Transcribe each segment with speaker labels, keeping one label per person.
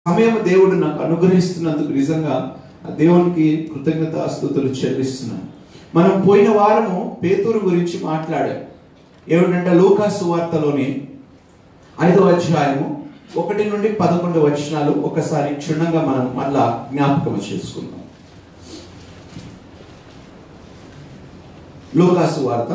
Speaker 1: సమయం దేవుడు నాకు అనుగ్రహిస్తున్నందుకు నిజంగా ఆ దేవునికి కృతజ్ఞతాస్తుతులు చెల్లిస్తున్నాను మనం పోయిన వారము పేతురు గురించి మాట్లాడాం ఏమిటంటే లూకాసు వార్తలోని ఐదో అధ్యాయము ఒకటి నుండి పదకొండు వచనాలు ఒకసారి క్షుణ్ణంగా మనం మళ్ళా జ్ఞాపకం చేసుకుందాం లూకాసు వార్త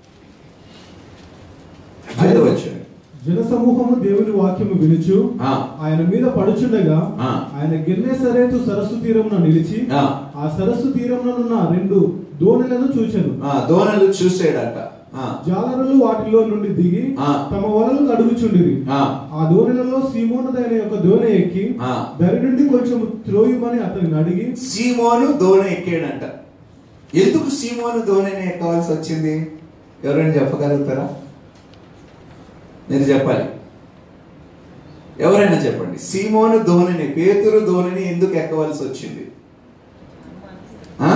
Speaker 1: ఐదో అధ్యాయం
Speaker 2: జనసమూహము దేవుని వాక్యము వినుచు
Speaker 1: ఆ,
Speaker 2: ఆయన మీద పడుచుండగా
Speaker 1: ఆ.
Speaker 2: ఆయన గెన్నేసరేతు సరస్సు తీరమున నిలిచి
Speaker 1: ఆ.
Speaker 2: ఆ సరస్సు తీరముననున్న రెండు దోణులను చూచెను
Speaker 1: ఆ, దోణలు చూసాడట ఆ,
Speaker 2: జాలరులు వాటిలో నుండి దిగి
Speaker 1: ఆ.
Speaker 2: తమ వలలు కడుగుచుండిరి
Speaker 1: ఆ,
Speaker 2: ఆ దోణిలలో సీమోనదైన యొక్క దోణి ఎక్కి
Speaker 1: ఆ.
Speaker 2: దరి నుండి కొంచెం త్రోయుమని అతన్ని అడిగి
Speaker 1: సీమోను దోణ ఎక్కాడంట ఎందుకు సీమోను దోణిని ఎక్కవలసి వచ్చింది ఎవరైనా చెప్పగలుగుతారా మీరు చెప్పాలి ఎవరైనా చెప్పండి సీమోను ధోనిని పేతురు ధోనిని ఎందుకు ఎక్కవలసి వచ్చింది ఆ?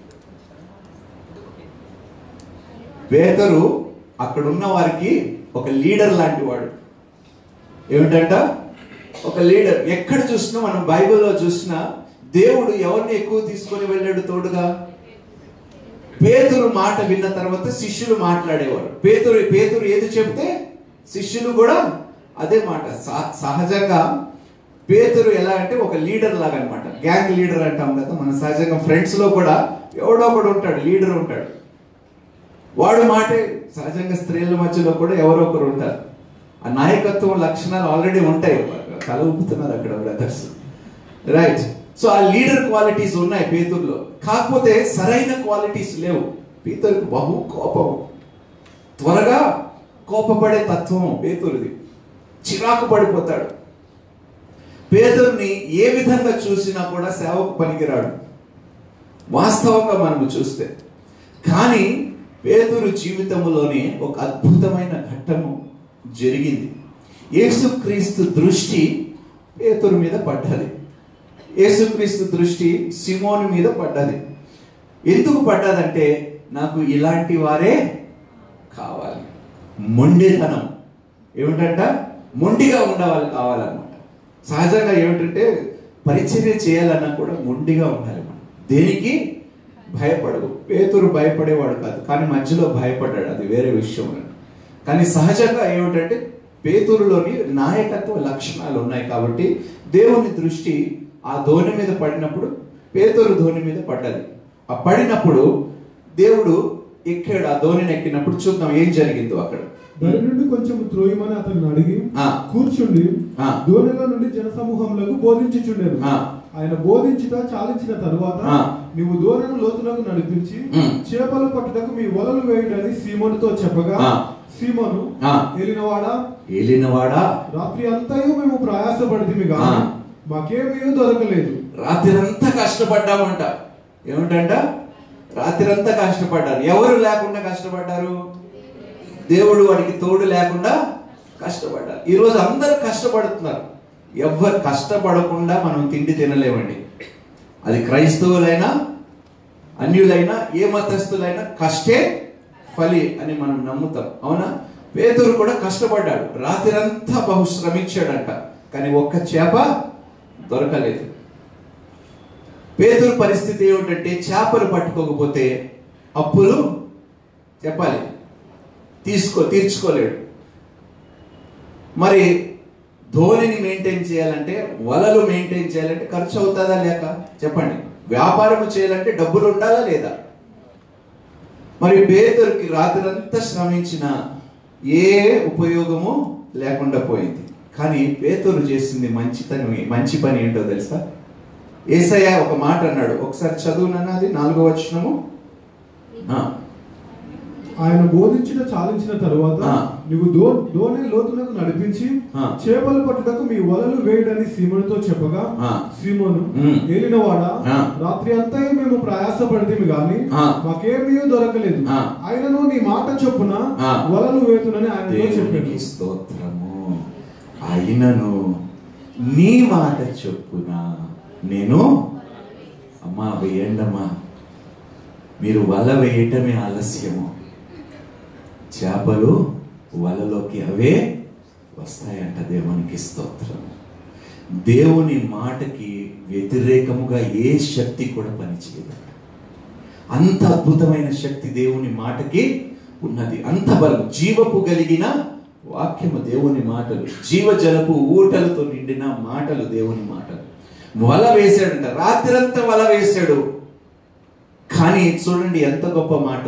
Speaker 1: పేతురు అక్కడున్న వారికి ఒక లీడర్ లాంటి వాడు ఏమిటంట ఒక లీడర్ ఎక్కడ చూసినా మనం బైబిల్లో చూసినా దేవుడు ఎవరిని ఎక్కువ తీసుకొని వెళ్ళాడు తోడుగా పేతురు మాట విన్న తర్వాత శిష్యులు మాట్లాడేవారు పేతురు పేతురు ఏది చెప్తే శిష్యులు కూడా అదే మాట సహ- సహజంగా పేతురు ఎలా అంటే ఒక లీడర్ లాగా అనమాట గ్యాంగ్ లీడర్ అంటాం కదా మన సహజంగా ఫ్రెండ్స్ లో కూడా ఎవడో ఒకడు ఉంటాడు లీడర్ ఉంటాడు వాడు మాటే సహజంగా స్త్రీల మధ్యలో కూడా ఎవరో ఒకరు ఉంటారు ఆ నాయకత్వం లక్షణాలు ఆల్రెడీ ఉంటాయి తల ఊపుతున్నారు అక్కడ బ్రదర్స్ రైట్ సో ఆ లీడర్ క్వాలిటీస్ ఉన్నాయి పేతుర్లో కాకపోతే సరైన క్వాలిటీస్ లేవు పేతురికి బహు కోపం త్వరగా కోపపడే తత్వం పేతురిది చిరాకు పడిపోతాడు పేదరుని ఏ విధంగా చూసినా కూడా సేవకు పనికిరాడు వాస్తవంగా మనము చూస్తే కానీ పేదరు జీవితంలోనే ఒక అద్భుతమైన ఘట్టము జరిగింది యేసుక్రీస్తు దృష్టి పేతురు మీద పడ్డది యేసుక్రీస్తు దృష్టి సిమోను మీద పడ్డది ఎందుకు పడ్డదంటే నాకు ఇలాంటి వారే కావాలి మొండితనం ఏమిటంట మొండిగా ఉండవాలి కావాలన్నమాట సహజంగా ఏమిటంటే పరిచర్య చేయాలన్నా కూడా మొండిగా ఉండాలి మనం దేనికి భయపడవు పేతురు భయపడేవాడు కాదు కానీ మధ్యలో భయపడ్డాడు అది వేరే విషయం కానీ సహజంగా ఏమిటంటే పేతురులోని నాయకత్వ లక్షణాలు ఉన్నాయి కాబట్టి దేవుని దృష్టి ఆ ధోని మీద పడినప్పుడు పేతురు ధోని మీద పడ్డది ఆ పడినప్పుడు దేవుడు ఎక్కాడు ఆ ధోనిని ఎక్కినప్పుడు చూద్దాం ఏం జరిగిందో అక్కడ
Speaker 2: దరి నుండి కొంచెం త్రోయుమని అతన్ని అడిగి
Speaker 1: ఆ.
Speaker 2: కూర్చుండి
Speaker 1: ఆ.
Speaker 2: దోణిలో నుండి జనసమూహములకు బోధించుచుండెను
Speaker 1: ఆ.
Speaker 2: ఆయన బోధించుట చాలించిన తరువాత
Speaker 1: ఆ.
Speaker 2: నీవు దోణను లోతులకు నడిపించి
Speaker 1: ఉమ్.
Speaker 2: చేపలు పట్టుటకు మీ వలలు వేయుడని సీమోనుతో చెప్పగా
Speaker 1: ఆ.
Speaker 2: సీమోను
Speaker 1: ఆ.
Speaker 2: ఏలినవాడా
Speaker 1: ఏలినవాడా
Speaker 2: రాత్రి అంతయు మేము ప్రయాసపడితే గాని
Speaker 1: ఆ.
Speaker 2: మాకేమీ దొరకలేదు
Speaker 1: రాత్రంతా కష్టపడ్డామంట ఏమిటంట రాత్రంతా కష్టపడ్డారు ఎవరు లేకుండా కష్టపడ్డారు దేవుడు వాడికి తోడు లేకుండా కష్టపడ్డారు ఈరోజు అందరూ కష్టపడుతున్నారు ఎవరు కష్టపడకుండా మనం తిండి తినలేమండి అది క్రైస్తవులైనా అన్యులైనా ఏ మతస్థులైనా కష్టే ఫలి అని మనం నమ్ముతాం అవునా పేదరు కూడా కష్టపడ్డాడు రాత్రంతా బహు శ్రమించాడంట కానీ ఒక్క చేప దొరకలేదు పేదరు పరిస్థితి ఏమిటంటే చేపలు పట్టుకోకపోతే అప్పులు చెప్పాలి తీసుకో తీర్చుకోలేడు మరి ధోనిని మెయింటైన్ చేయాలంటే వలలు మెయింటైన్ చేయాలంటే ఖర్చు అవుతుందా లేక చెప్పండి వ్యాపారం చేయాలంటే డబ్బులు ఉండాలా లేదా మరి పేదరికి రాత్రంతా శ్రమించిన ఏ ఉపయోగము లేకుండా పోయింది కానీ పేదరు చేసింది మంచితనం మంచి పని ఏంటో తెలుసా ఏసయ్య ఒక మాట అన్నాడు ఒకసారి చదువునన్నది నాలుగో వచనము ఆ,
Speaker 2: ఆయన బోధించుట చాలించిన తరువాత
Speaker 1: ఆ.
Speaker 2: నీవు దో దోణి లోతులకు నడిపించి
Speaker 1: ఆ.
Speaker 2: చేపలు పట్టుటకు మీ వలలు వేయడని సీమోనుతో చెప్పగా
Speaker 1: ఆ.
Speaker 2: సీమోను
Speaker 1: ఉమ్.
Speaker 2: ఏలినవాడా
Speaker 1: ఆ.
Speaker 2: రాత్రి అంతా మేము ప్రయాసపడితే గాని
Speaker 1: ఆ.
Speaker 2: మాకేమీ దొరకలేదు
Speaker 1: ఆ.
Speaker 2: ఆయనను నీ మాట చొప్పున
Speaker 1: ఆ.
Speaker 2: వలలు వేతునని ఆయనతో
Speaker 1: దేవునికి
Speaker 2: చెప్పాడు
Speaker 1: స్తోత్రము అయినను నీ మాట చొప్పున నేను అమ్మా వేయండమ్మా మీరు వల వేయటమే ఆలస్యము చేపలు వలలోకి అవే వస్తాయంట దేవునికి స్తోత్రం దేవుని మాటకి వ్యతిరేకముగా ఏ శక్తి కూడా పనిచేయదు అంత అద్భుతమైన శక్తి దేవుని మాటకి ఉన్నది అంత బలం జీవపు కలిగిన వాక్యము దేవుని మాటలు జీవజలపు ఊటలతో నిండిన మాటలు దేవుని మాటలు వల వేశాడంట రాత్రంతా వల వేశాడు కానీ చూడండి ఎంత గొప్ప మాట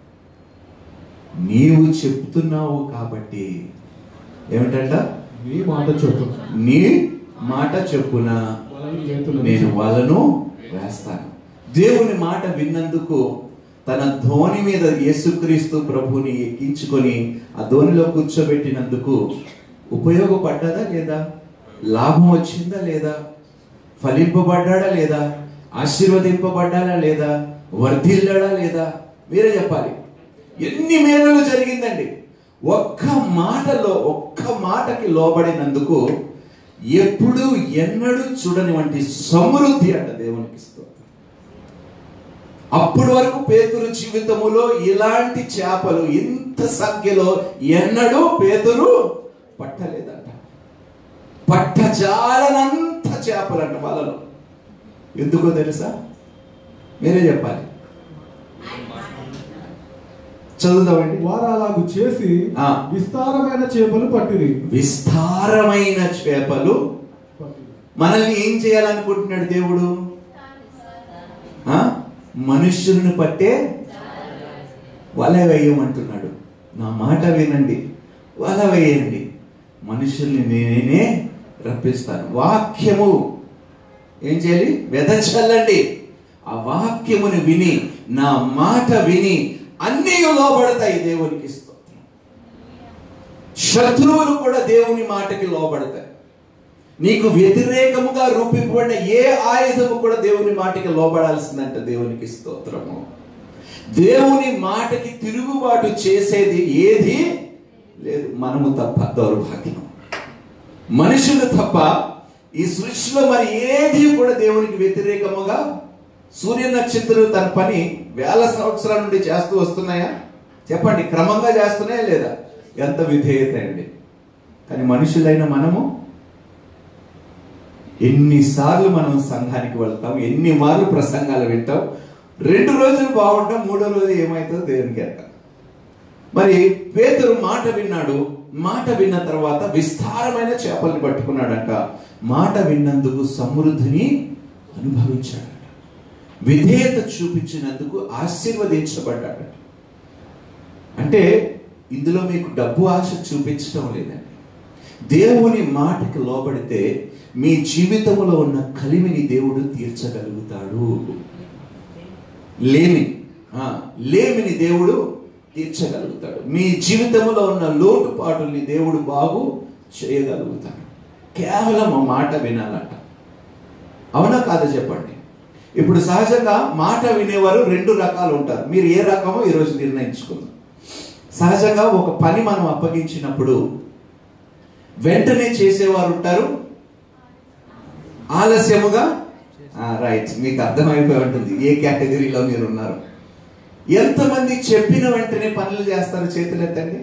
Speaker 1: నీవు చెప్తున్నావు కాబట్టి ఏమిటంట
Speaker 2: నీ మాట చొప్పున
Speaker 1: నీ మాట చెప్పున
Speaker 2: వలలు చేతులను
Speaker 1: నేను వాళ్ళను వేస్తాను దేవుని మాట విన్నందుకు తన ధోని మీద యేసుక్రీస్తు ప్రభుని ఎక్కించుకొని ఆ ధోనిలో కూర్చోబెట్టినందుకు ఉపయోగపడ్డదా లేదా లాభం వచ్చిందా లేదా ఫలింపబడ్డాడా లేదా ఆశీర్వదింపబడ్డాడా లేదా వర్ధిల్లాడా లేదా మీరే చెప్పాలి ఎన్ని మేలులు జరిగిందండి ఒక్క మాటలో ఒక్క మాటకి లోబడినందుకు ఎప్పుడు ఎన్నడూ చూడని వంటి సమృద్ధి అంట దేవునికి స్తోత్రం అప్పటి వరకు పేతురు జీవితములో ఇలాంటి చేపలు ఇంత సంఖ్యలో ఎన్నడూ పేతురు పట్టలేదంట పట్టజాలనంత చేపలంట వాళ్ళలో ఎందుకో తెలుసా మీరే చెప్పాలి చదువుదామండి
Speaker 2: వారు అలాగు చేసి
Speaker 1: ఆ.
Speaker 2: విస్తారమైన చేపలు పట్టిరి
Speaker 1: విస్తారమైన చేపలు మనల్ని ఏం చేయాలనుకుంటున్నాడు దేవుడు ఆ? మనుష్యులను పట్టే వల వేయమంటున్నాడు నా మాట వినండి వల వేయండి మనుషుల్ని నేనే రప్పిస్తాను వాక్యము ఏం చేయాలి వెదచల్లండి ఆ వాక్యముని విని నా మాట విని అన్నీ లోబడతాయి దేవునికి స్తోత్రం శత్రువులు కూడా దేవుని మాటకి లోబడతాయి నీకు వ్యతిరేకముగా రూపింపబడిన ఏ ఆయుధము కూడా దేవుని మాటకి లోబడాల్సిందంట దేవునికి స్తోత్రము దేవుని మాటకి తిరుగుబాటు చేసేది ఏది లేదు మనము తప్ప దౌర్భాగ్యం మనుషులు తప్ప ఈ సృష్టిలో మరి ఏది కూడా దేవునికి వ్యతిరేకముగా సూర్య నక్షత్రం తన పని వేల సంవత్సరాల నుండి చేస్తూ వస్తున్నాయా చెప్పండి క్రమంగా చేస్తున్నాయా లేదా ఎంత విధేయత అండి కానీ మనుషులైన మనము ఎన్నిసార్లు మనం సంఘానికి వెళ్తాం ఎన్ని మార్లు ప్రసంగాలు వింటాం రెండు రోజులు బాగుంటాం మూడో రోజు ఏమవుతుందో దేవునికి ఎరక మరి పేతురు మాట విన్నాడు మాట విన్న తర్వాత విస్తారమైన చేపల్ని పట్టుకున్నాడంట మాట విన్నందుకు సమృద్ధిని అనుభవించాడట విధేయత చూపించినందుకు ఆశీర్వదించబడ్డాడట అంటే ఇందులో మీకు డబ్బు ఆశ చూపించడం లేదండి దేవుని మాటకి లోబడితే మీ జీవితంలో ఉన్న కలిమిని దేవుడు తీర్చగలుగుతాడు లేమి ఆ, లేమిని దేవుడు తీర్చగలుగుతాడు మీ జీవితంలో ఉన్న లోటుపాటుల్ని దేవుడు బాగు చేయగలుగుతాడు కేవలం ఆ మాట వినాలట అవునా కాదా చెప్పండి ఇప్పుడు సహజంగా మాట వినేవారు రెండు రకాలు ఉంటారు మీరు ఏ రకమో ఈరోజు నిర్ణయించుకుందాం సహజంగా ఒక పని మనం అప్పగించినప్పుడు వెంటనే చేసేవారు ఉంటారు ఆలస్యముగా రైట్ మీకు అర్థమైపోయి ఉంటుంది ఏ కేటగిరీలో మీరు ఉన్నారు ఎంతమంది చెప్పిన వెంటనే పనులు చేస్తారు చేతులు ఎత్తండి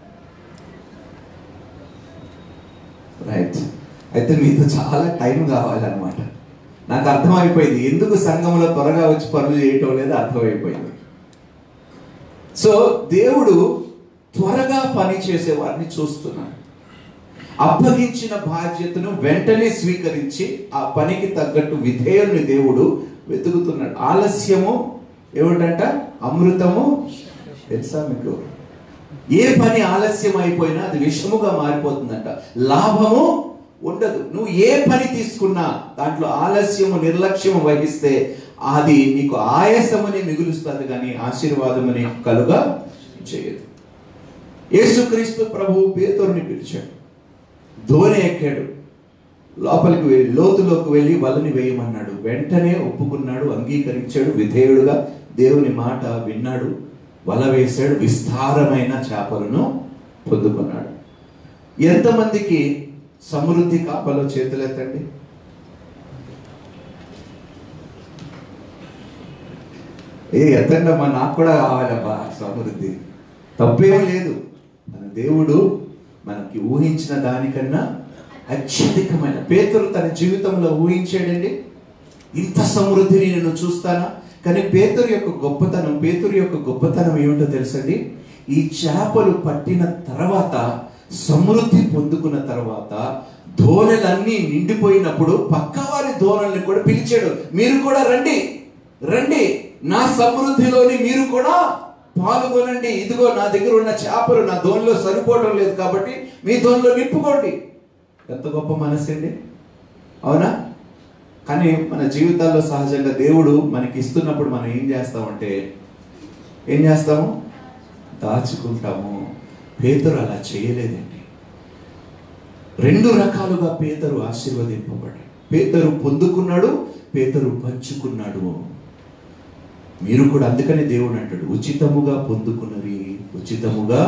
Speaker 1: రైట్ అయితే మీతో చాలా టైం కావాలన్నమాట నాకు అర్థమైపోయింది ఎందుకు సంఘంలో త్వరగా వచ్చి పనులు చేయటం లేదో అర్థమైపోయింది సో దేవుడు త్వరగా పని చేసే వారిని చూస్తున్నాడు అప్పగించిన బాధ్యతను వెంటనే స్వీకరించి ఆ పనికి తగ్గట్టు విధేయుల్ని దేవుడు వెతుకుతున్నాడు ఆలస్యము ఏమిటంట అమృతము తెలుసా మీకు ఏ పని ఆలస్యం అయిపోయినా అది విషముగా మారిపోతుందంట లాభము ఉండదు నువ్వు ఏ పని తీసుకున్నా దాంట్లో ఆలస్యము నిర్లక్ష్యము వహిస్తే అది నీకు ఆయాసమని మిగులుస్తుంది కానీ ఆశీర్వాదమని కలుగా చేయదు యేసుక్రీస్తు ప్రభు పేతురుని పిలిచాడు ధోని ఎక్కాడు లోపలికి వెళ్ళి లోతులోకి వెళ్ళి వలని వేయమన్నాడు వెంటనే ఒప్పుకున్నాడు అంగీకరించాడు విధేయుడుగా దేవుని మాట విన్నాడు వల వేశాడు విస్తారమైన చేపలను పొందుకున్నాడు ఎంతమందికి సమృద్ధి కాపలో చేతులెత్తండి ఏ ఎత్తండమ్మా నాకు కూడా కావాలబ్బా సమృద్ధి తప్పేం లేదు మన దేవుడు మనకి ఊహించిన దానికన్నా అత్యధికమైన పేతురు తన జీవితంలో ఊహించాడండి ఇంత సమృద్ధిని నేను చూస్తానా కానీ పేతురు యొక్క గొప్పతనం పేతురు యొక్క గొప్పతనం ఏమిటో తెలుసండి ఈ చేపలు పట్టిన తర్వాత సమృద్ధి పొందుకున్న తర్వాత ధోనెలన్నీ నిండిపోయినప్పుడు పక్కవారి ధోనల్ని కూడా పిలిచాడు మీరు కూడా రండి రండి నా సమృద్ధిలోని మీరు కూడా పాల్గొనండి ఇదిగో నా దగ్గర ఉన్న చేపలు నా ధోనిలో సరిపోవడం లేదు కాబట్టి మీ ధోనిలో నింపుకోండి ఎంత గొప్ప మనసు అండి అవునా కానీ మన జీవితాల్లో సహజంగా దేవుడు మనకి ఇస్తున్నప్పుడు మనం ఏం చేస్తామంటే ఏం చేస్తాము దాచుకుంటాము పేదరు అలా చేయలేదండి రెండు రకాలుగా పేదరు ఆశీర్వదింపబడ్డాడు పేదరు పొందుకున్నాడు పేదరు పంచుకున్నాడు మీరు కూడా అందుకనే దేవుడు అంటాడు ఉచితముగా పొందుకున్నవి ఉచితముగా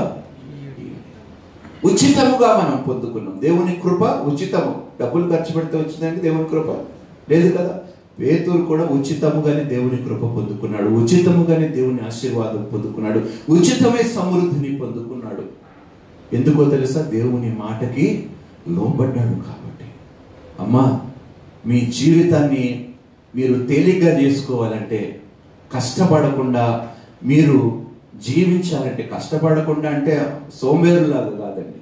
Speaker 1: ఉచితముగా మనం పొందుకున్నాం దేవుని కృప ఉచితము డబ్బులు ఖర్చు పెడితే వచ్చిందండి దేవుని కృప లేదు కదా పేతురు కూడా ఉచితముగానే దేవుని కృప పొందుకున్నాడు ఉచితముగానే దేవుని ఆశీర్వాదం పొందుకున్నాడు ఉచితమే సమృద్ధిని పొందుకున్నాడు ఎందుకో తెలుసా దేవుని మాటకి లోబడ్డాడు కాబట్టి అమ్మా మీ జీవితాన్ని మీరు తేలిగ్గా చేసుకోవాలంటే కష్టపడకుండా మీరు జీవించాలంటే కష్టపడకుండా అంటే సోంబేరులాగా కాదండి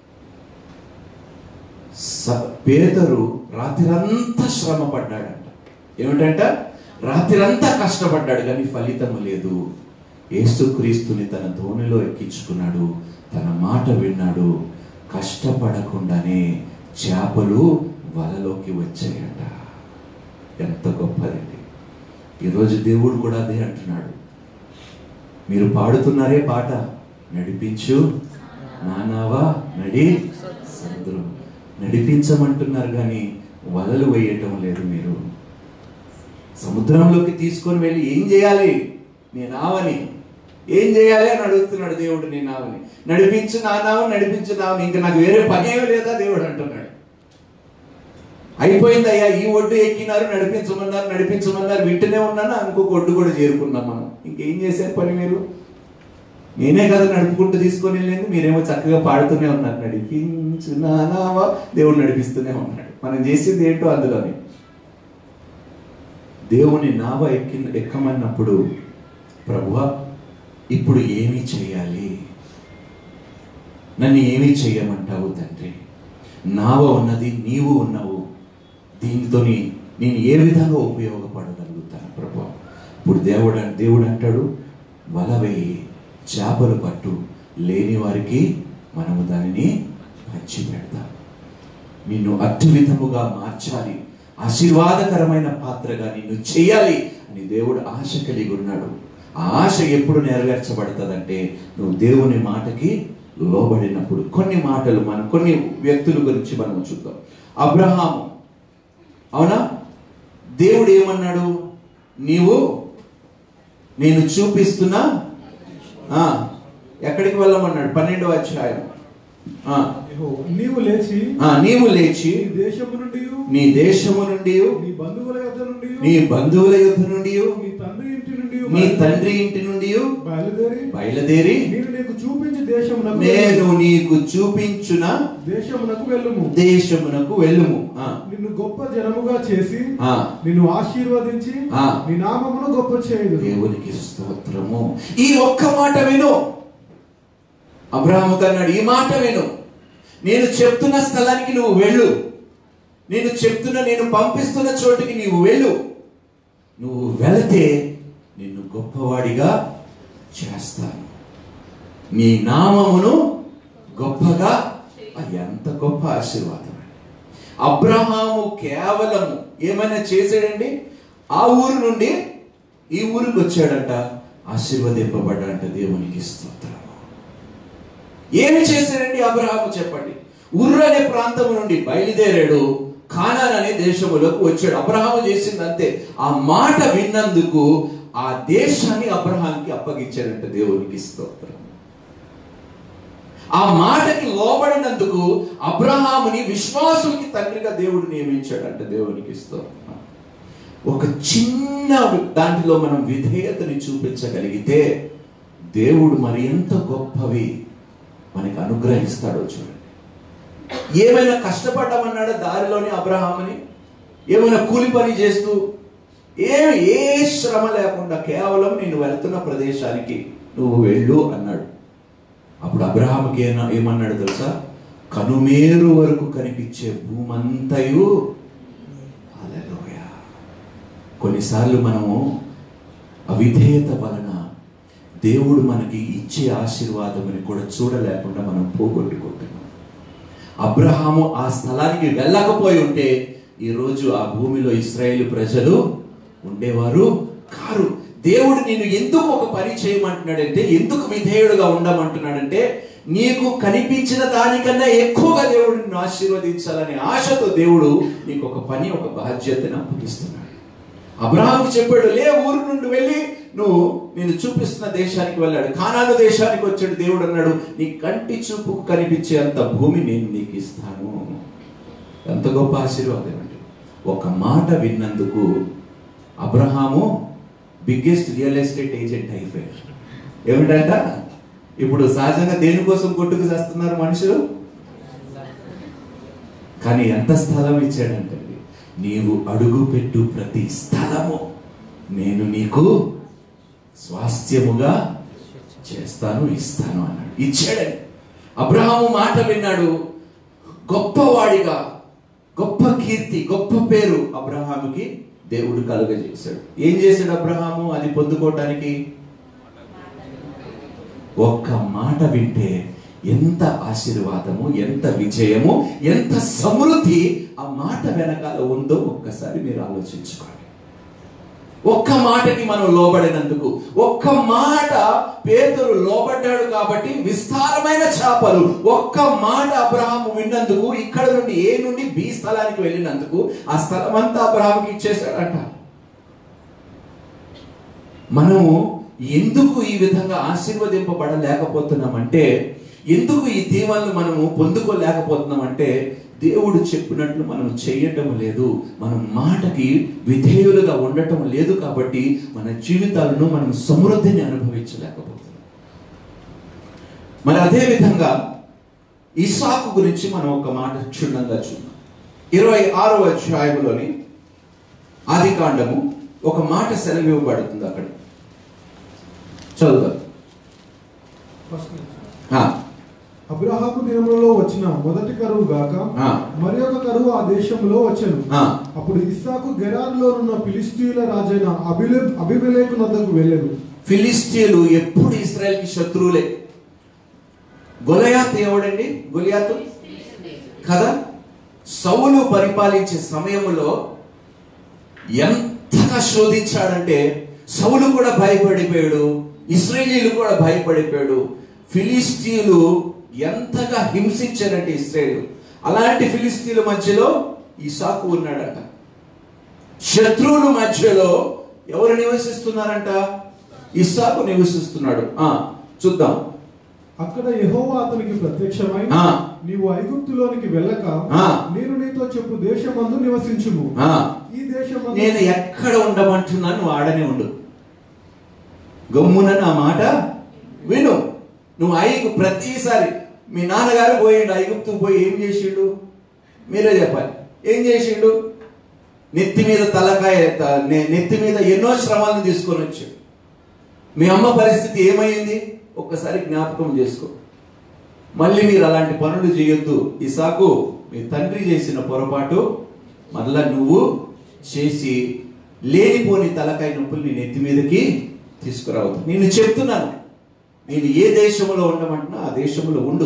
Speaker 1: స- పేదరు రాత్రిరంతా శ్రమ పడ్డాడంట ఏమిటంట రాత్రిరంతా కష్టపడ్డాడు కానీ ఫలితం లేదు యేసుక్రీస్తుని తన ధోనిలో ఎక్కించుకున్నాడు తన మాట విన్నాడు కష్టపడకుండానే చేపలు వలలోకి వచ్చాయంట ఎంత గొప్పదండి ఈరోజు దేవుడు కూడా అదే అంటున్నాడు మీరు పాడుతున్నారే పాట నడిపించు నానావా నడి సముద్రం నడిపించమంటున్నారు కానీ వలలు వేయటం లేదు మీరు సముద్రంలోకి తీసుకొని వెళ్ళి ఏం చేయాలి నేను ఆవని ఏం చేయాలి అని అడుగుతున్నాడు దేవుడు నేను ఆవని నడిపించు నానావు నడిపించు నావని ఇంకా నాకు వేరే పని ఏమీ లేదా దేవుడు అంటున్నాడు అయిపోయింది అయ్యా ఈ ఒడ్డు ఎక్కినారు నడిపించమన్నారు నడిపించమన్నారు వింటూనే ఉన్నాను ఇంకొక ఒడ్డు కూడా చేరుకున్నాం మనం ఇంకేం చేశారు పని మీరు నేనే కదా నడుపుకుంటూ తీసుకొని వెళ్ళింది మీరేమో చక్కగా పాడుతూనే ఉన్నారు నడిపించు నానావా దేవుడు నడిపిస్తూనే ఉన్నాడు మనం చేసింది ఏంటో అందులోనే దేవుని నావ ఎక్కి ఎక్కమన్నప్పుడు ప్రభువా ఇప్పుడు ఏమి చేయాలి నన్ను ఏమి చేయమంటావు తండ్రి నావ ఉన్నది నీవు ఉన్నావు దీనితోని నేను ఏ విధంగా ఉపయోగపడగలుగుతాను ప్రభు ఇప్పుడు దేవుడు దేవుడు అంటాడు వల వేయి చేపలు పట్టు లేని వారికి మనము దానిని పంచి పెడతాం నిన్ను అట్టి విధముగా మార్చాలి ఆశీర్వాదకరమైన పాత్రగా నిన్ను చేయాలి అని దేవుడు ఆశ కలిగి ఉన్నాడు ఆ ఆశ ఎప్పుడు నెరవేర్చబడుతుందంటే నువ్వు దేవుని మాటకి లోబడినప్పుడు కొన్ని మాటలు మనం కొన్ని వ్యక్తుల గురించి మనం చూద్దాం అబ్రహాము అవునా దేవుడు ఏమన్నాడు నీవు నేను చూపిస్తున్నా ఆ, ఎక్కడికి వెళ్ళమన్నాడు పన్నెండవ అధ్యాయం ఆ,
Speaker 2: యెహోవా, నీవు లేచి
Speaker 1: ఆ, నీవు లేచి
Speaker 2: నీ దేశము నుండి
Speaker 1: నీ దేశము నుండి
Speaker 2: నీ బంధువుల యొద్ద నుండి
Speaker 1: నీ బంధువుల యుద్ధ నుండి
Speaker 2: నీ తండ్రి ఇంటి నుండి
Speaker 1: నీ తండ్రి ఇంటి నుండి
Speaker 2: బయలుదేరి
Speaker 1: బయలుదేరి
Speaker 2: నేను నీకు చూపించి దేశమునకు
Speaker 1: నేను నీకు చూపించున
Speaker 2: దేశమునకు వెళ్ళుము
Speaker 1: దేశమునకు వెళ్ళుము ఆ,
Speaker 2: నిన్ను గొప్ప జనముగా చేసి
Speaker 1: ఆ,
Speaker 2: నిన్ను ఆశీర్వదించి
Speaker 1: ఆ.
Speaker 2: నీ నామమును గొప్ప చేయదు
Speaker 1: దేవునికి స్తోత్రము ఈ ఒక్క మాట విను అబ్రాహము అన్నాడు ఈ మాట విను నేను చెప్తున్న స్థలానికి నువ్వు వెళ్ళు నేను చెప్తున్న నేను పంపిస్తున్న చోటికి నీవు వెళ్ళు నువ్వు వెళితే నిన్ను గొప్పవాడిగా చేస్తాను నీ నామమును గొప్పగా ఆ, ఎంత గొప్ప ఆశీర్వాదం అండి అబ్రహాము కేవలము ఏమైనా చేశాడండి ఆ ఊరు నుండి ఈ ఊరికి వచ్చాడంట ఆశీర్వదింపబడ్డాడంట దేవునికి స్తోత్రము ఏమి చేశాడండి అబ్రహాము చెప్పండి ఉర్రు అనే ప్రాంతం నుండి బయలుదేరాడు ఖానాన్ అనే దేశములోకి వచ్చాడు అబ్రహాము చేసింది అంతే ఆ మాట విన్నందుకు ఆ దేశాన్ని అబ్రహాంకి అప్పగించాడంట దేవునికి స్తోత్రం ఆ మాటకి లోబడినందుకు అబ్రహాముని విశ్వాసులకి తండ్రిగా దేవుడు నియమించాడంట దేవునికి స్తోత్రం ఒక చిన్న దాంట్లో మనం విధేయతని చూపించగలిగితే దేవుడు మరి ఎంత గొప్పవి మనకి అనుగ్రహిస్తాడో చూడండి ఏమైనా కష్టపడ్డామన్నాడా దారిలోని అబ్రహాముని ఏమైనా కూలి పని చేస్తూ ఏమి ఏ శ్రమ లేకుండా కేవలం నేను వెళ్తున్న ప్రదేశానికి నువ్వు వెళ్ళు అన్నాడు అప్పుడు అబ్రహాముకి ఏనా ఏమన్నాడు తెలుసా కనుమేరు వరకు కనిపించే భూమంతయు హల్లెలూయా. కొన్నిసార్లు మనము అవిధేయత వలన దేవుడు మనకి ఇచ్చే ఆశీర్వాదముని కూడా చూడలేకుండా మనం పోగొట్టుకుంటున్నాం అబ్రహాము ఆ స్థలానికి వెళ్ళకపోయి ఉంటే ఈరోజు ఆ భూమిలో ఇస్రాయేల్ ప్రజలు ఉండేవారు కారు దేవుడు నేను ఎందుకు ఒక పని చేయమంటున్నాడంటే ఎందుకు విధేయుడుగా ఉండమంటున్నాడంటే నీకు కనిపించిన దానికన్నా ఎక్కువగా దేవుడు నిన్ను ఆశీర్వదించాలనే ఆశతో దేవుడు నీకు ఒక పని ఒక బాధ్యతను అప్పగిస్తున్నాడు అబ్రహాంకి చెప్పాడు లే ఊరు నుండి వెళ్ళి నువ్వు నేను చూపిస్తున్న దేశానికి వెళ్ళాడు కానాను దేశానికి వచ్చాడు దేవుడు అన్నాడు నీ కంటి చూపుకు కనిపించే అంత భూమి నేను నీకు ఇస్తాను ఎంత గొప్ప ఆశీర్వాదం అండి ఒక మాట విన్నందుకు అబ్రహాము బిగ్గెస్ట్ రియల్ ఎస్టేట్ ఏజెంట్ అయిపోయాడు ఏమిటంట ఇప్పుడు సహజంగా దేనికోసం కొట్టుకు చేస్తున్నారు మనుషులు కానీ ఎంత స్థలం ఇచ్చాడంటండి నీవు అడుగు పెట్టు ప్రతి స్థలము నేను నీకు స్వాస్థ్యముగా చేస్తాను ఇస్తాను అన్నాడు ఇచ్చాడని అబ్రహాము మాట విన్నాడు గొప్పవాడిగా గొప్ప కీర్తి గొప్ప పేరు అబ్రహాముకి దేవుడు కలుగజేశాడు ఏం చేశాడు అబ్రహాము అది పొందుకోవటానికి ఒక్క మాట వింటే ఎంత ఆశీర్వాదము ఎంత విజయము ఎంత సమృద్ధి ఆ మాట వెనకాల ఉందో ఒక్కసారి మీరు ఆలోచించుకోండి ఒక్క మాటకి మనం లోబడినందుకు ఒక్క మాట పేదరు లోబడ్డాడు కాబట్టి విస్తారమైన చేపలు ఒక్క మాట అబ్రహాము విన్నందుకు ఇక్కడ నుండి ఏ నుండి బి స్థలానికి వెళ్ళినందుకు ఆ స్థలం అంతా అబ్రహాంకి ఇచ్చేశాడంట మనము ఎందుకు ఈ విధంగా ఆశీర్వదింపబడలేకపోతున్నామంటే ఎందుకు ఈ దీవెనలు మనము పొందుకోలేకపోతున్నామంటే దేవుడు చెప్పినట్లు మనం చేయటం లేదు మనం మాటకి విధేయులుగా ఉండటం లేదు కాబట్టి మన జీవితాలను మనం సమృద్ధిని అనుభవించలేకపోతున్నాం మరి అదే విధంగా ఇసాకు గురించి మనం ఒక మాట క్షుణ్ణంగా చూద్దాం ఇరవై ఆరో అధ్యాయంలోని ఆది కాండము ఒక మాట సెలవు ఇవ్వబడుతుంది అక్కడ చదువుదాం
Speaker 2: ఫస్ట్ నుంచి.
Speaker 1: ఆ,
Speaker 2: అబ్రహాము దినములలో వచ్చిన మొదటి కరువు గాక
Speaker 1: ఆ.
Speaker 2: మరి ఒక కరువు ఆ దేశంలో వచ్చెను
Speaker 1: ఆ.
Speaker 2: అప్పుడు ఇస్సాకు గెరారులో ఉన్న ఫిలిస్తీయుల రాజైన అభిలే అభిమేలేకు నద్దకు వెళ్ళెను
Speaker 1: ఫిలిస్తీన్లు ఎప్పుడు ఇస్రాయల్కి శత్రువులే గొలయాత్ ఎవడండి గొలియాతు కదా సౌలు పరిపాలించే సమయంలో ఎంతగా శోధించాడంటే సౌలు కూడా భయపడిపోయాడు ఇస్రాయేలీలు కూడా భయపడిపోయాడు ఫిలిస్తీన్లు ఎంతగా హింసించారంటే ఇస్రాయేల్ అలాంటి ఫిలిస్తీన్ల మధ్యలో ఇసాకు ఉన్నాడట శత్రువుల మధ్యలో ఎవరు నివసిస్తున్నారంట ఇస్సాకు నివసిస్తున్నాడు ఆ చూద్దాం
Speaker 2: అక్కడ యెహోవా అతనికి ప్రత్యక్షమై
Speaker 1: ఆ.
Speaker 2: నీవు ఐగుప్తులోనికి వెళ్ళక
Speaker 1: ఆ.
Speaker 2: నేను నీతో చెప్పు దేశమందు నివసించుము
Speaker 1: ఆ
Speaker 2: ఈ దేశమందు
Speaker 1: నేను ఎక్కడ ఉండమంటున్నాను నువ్వు ఆడనే ఉండు గమ్మున నా మాట విను నువ్వు ఐగు ప్రతిసారి మీ నాన్నగారు పోయిండు ఐగుప్తు పోయి ఏం చేసిండు మీరే చెప్పాలి ఏం చేసిండు నెత్తి మీద తలకాయ త- నె- నెత్తి మీద ఎన్నో శ్రమాలను తీసుకొని వచ్చాడు మీ అమ్మ పరిస్థితి ఏమైంది ఒక్కసారి జ్ఞాపకం చేసుకో మళ్ళీ మీరు అలాంటి పనులు చేయొద్దు ఇసాకు మీ తండ్రి చేసిన పొరపాటు మళ్ళా నువ్వు చేసి లేనిపోని తలకాయ నొప్పులు నీ నెత్తి మీదకి తీసుకురావద్దు నేను చెప్తున్నాను నేను ఏ దేశంలో ఉండమంటున్నా ఆ దేశంలో ఉండు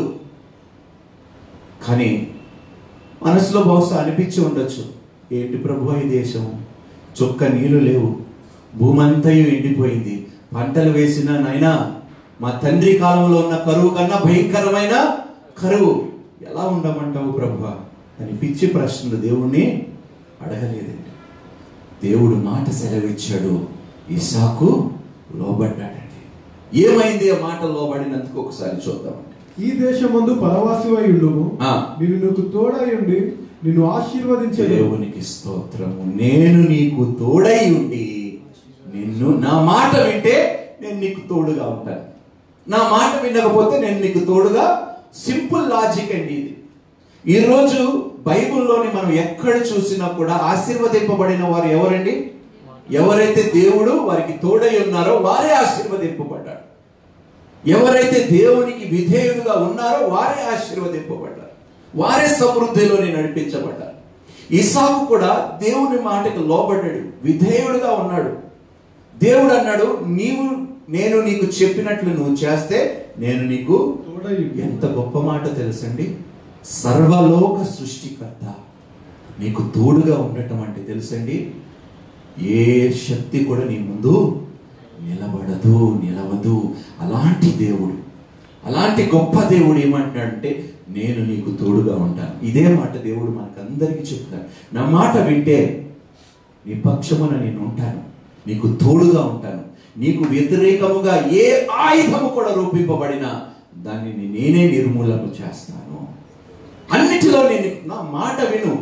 Speaker 1: కానీ మనసులో బహుశా అనిపించి ఉండొచ్చు ఏంటి ప్రభు ఈ దేశం చొక్క నీళ్లు లేవు భూమంతయు ఎండిపోయింది పంటలు వేసిన నైనా మా తండ్రి కాలంలో ఉన్న కరువు కన్నా భయంకరమైన కరువు ఎలా ఉండమంటావు ప్రభు అని పిచ్చి ప్రశ్నలు దేవుణ్ణి అడగలేదండి దేవుడు మాట సెలవిచ్చాడు ఇసాకు లోబడ్డాడండి ఏమైంది ఆ మాట లోబడినందుకు ఒకసారి చూద్దామండి
Speaker 2: ఈ దేశమందు పరవాసివై ఉండుము
Speaker 1: ఆ.
Speaker 2: నేను నీకు తోడై ఉండి నిన్ను ఆశీర్వదించదు
Speaker 1: దేవునికి స్తోత్రము నేను నీకు తోడై ఉండి నిన్ను నా మాట వింటే నేను నీకు తోడుగా ఉంటాను నా మాట వినకపోతే నేను నీకు తోడుగా సింపుల్ లాజిక్ అండి ఇది ఈరోజు బైబిల్లోని మనం ఎక్కడ చూసినా కూడా ఆశీర్వదింపబడిన వారు ఎవరండి ఎవరైతే దేవుడు వారికి తోడై ఉన్నారో వారే ఆశీర్వదింపబడ్డారు ఎవరైతే దేవునికి విధేయులుగా ఉన్నారో వారే ఆశీర్వదింపబడ్డారు వారే సమృద్ధిలోని నడిపించబడ్డారు ఇసాకు కూడా దేవుని మాటకు లోబడ్డాడు విధేయుడుగా ఉన్నాడు దేవుడు అన్నాడు నీవు నేను నీకు చెప్పినట్లు నువ్వు చేస్తే నేను నీకు
Speaker 2: తోడయి
Speaker 1: ఎంత గొప్ప మాట తెలుసండి సర్వలోక సృష్టికర్త నీకు తోడుగా ఉండటం అంటే తెలుసండి ఏ శక్తి కూడా నీ ముందు నిలబడదు నిలవదు అలాంటి దేవుడు అలాంటి గొప్ప దేవుడు ఏమంటున్నాడంటే నేను నీకు తోడుగా ఉంటాను ఇదే మాట దేవుడు మనకందరికీ చెప్తాడు నా మాట వింటే నీ పక్షమున నేను ఉంటాను నీకు తోడుగా ఉంటాను నీకు వ్యతిరేకముగా ఏ ఆయుధము కూడా రూపింపబడినా దానిని నేనే నిర్మూలన చేస్తాను అన్నిటిలో నేను నా మాట విను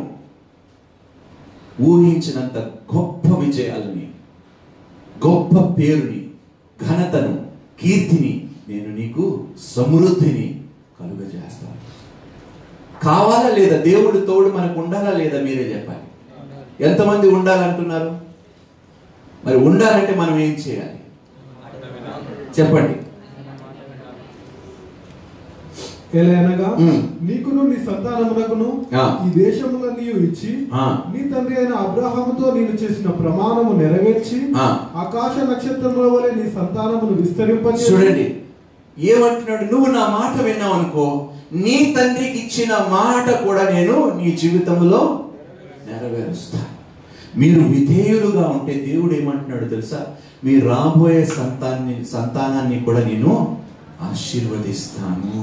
Speaker 1: ఊహించినంత గొప్ప విజయాలని గొప్ప పేరుని ఘనతను కీర్తిని నేను నీకు సమృద్ధిని కలుగజేస్తాను కావాలా లేదా దేవుడు తోడు మనకు ఉండాలా లేదా మీరే చెప్పాలి ఎంతమంది ఉండాలంటున్నారు మరి ఉండాలంటే మనం ఏం చేయాలి చెప్పండి
Speaker 2: ఎలయనగా
Speaker 1: ఉమ్.
Speaker 2: నీకును నీ సంతానమునకును
Speaker 1: ఆ.
Speaker 2: ఈ దేశములన్నీ ఇచ్చి
Speaker 1: ఆ.
Speaker 2: నీ తండ్రి అయిన అబ్రహాముతో నేను చేసిన ప్రమాణము నెరవేర్చి
Speaker 1: ఆ.
Speaker 2: ఆకాశ నక్షత్రముల వలె నీ సంతానమును విస్తరింపజేసి
Speaker 1: చూడండి ఏమంటున్నాడు నువ్వు నా మాట విన్నావు అనుకో నీ తండ్రికి ఇచ్చిన మాట కూడా నేను నీ జీవితంలో నెరవేరుస్తా మీరు విధేయులుగా ఉంటే దేవుడు ఏమంటున్నాడు తెలుసా మీ రాబోయే సంతాన్ని సంతానాన్ని కూడా నేను ఆశీర్వదిస్తాను